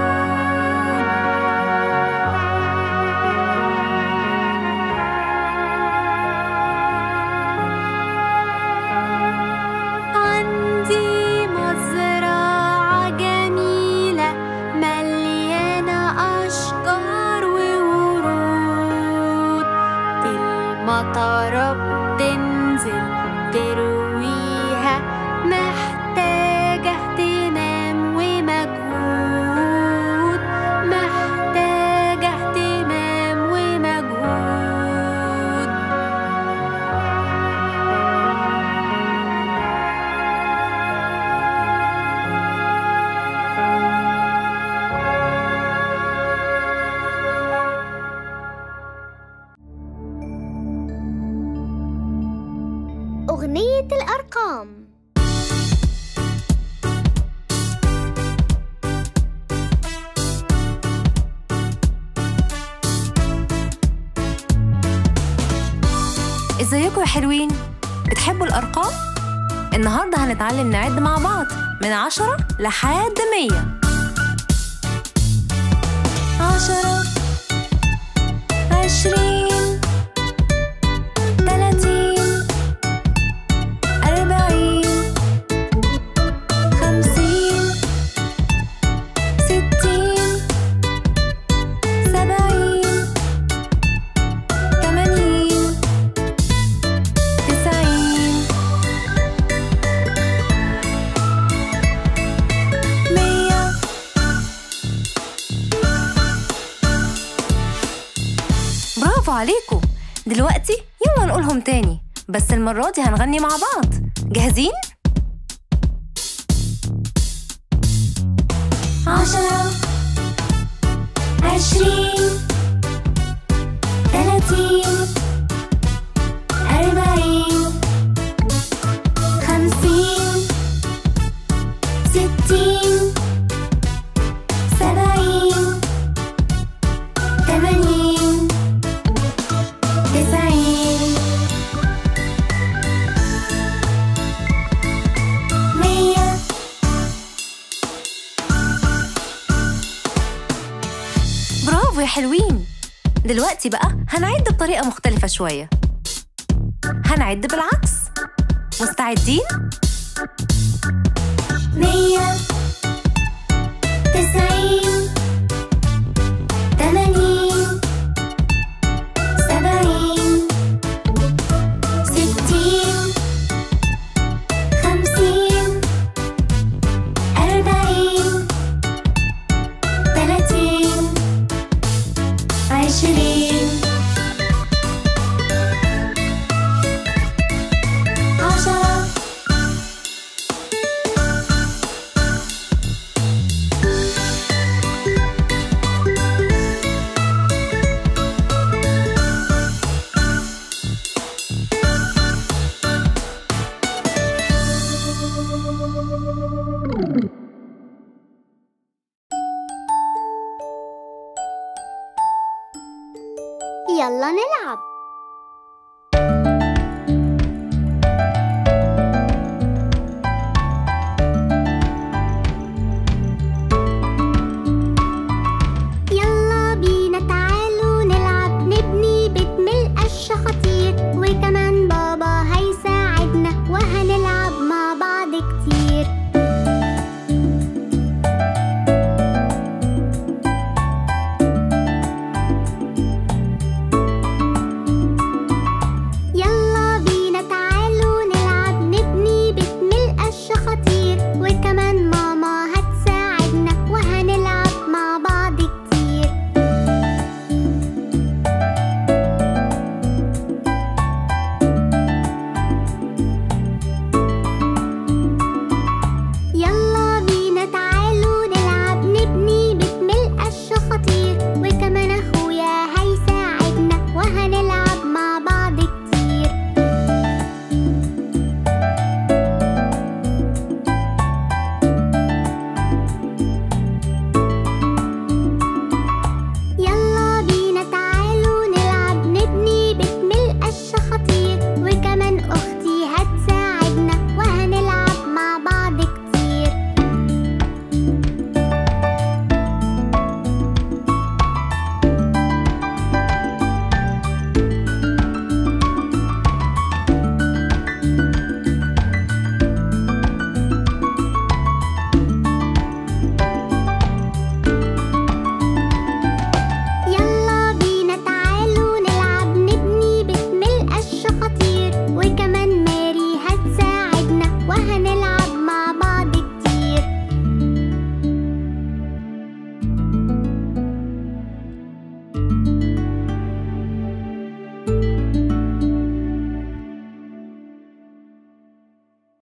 عندي مزرعة جميلة مليانة أشجار وورود المطرة بتنزل ترويها محتاجة اهتمام ومجهود محتاجة اهتمام ومجهود أغنية الأرقام ازيكم يا حلوين بتحبوا الأرقام؟ النهاردة هنتعلم نعد مع بعض من عشرة لحد مية عشرة عشرين تلاتين أربعين خمسين ستين سبعين تمانين تسعين مية برافو عليكم دلوقتي يلا نقولهم تاني بس المرة دي هنغني مع بعض جاهزين؟ عشرة عشرين تلاتين أربعين خمسين ستين سبعين تمانين تسعين مية برافو يا حلوين دلوقتي بقى هنعد بطريقة مختلفة شوية هنعد بالعكس مستعدين؟ مية تسعين تمانين سبعين ستين خمسين أربعين تلاتين عشرين عشرة يلا نلعب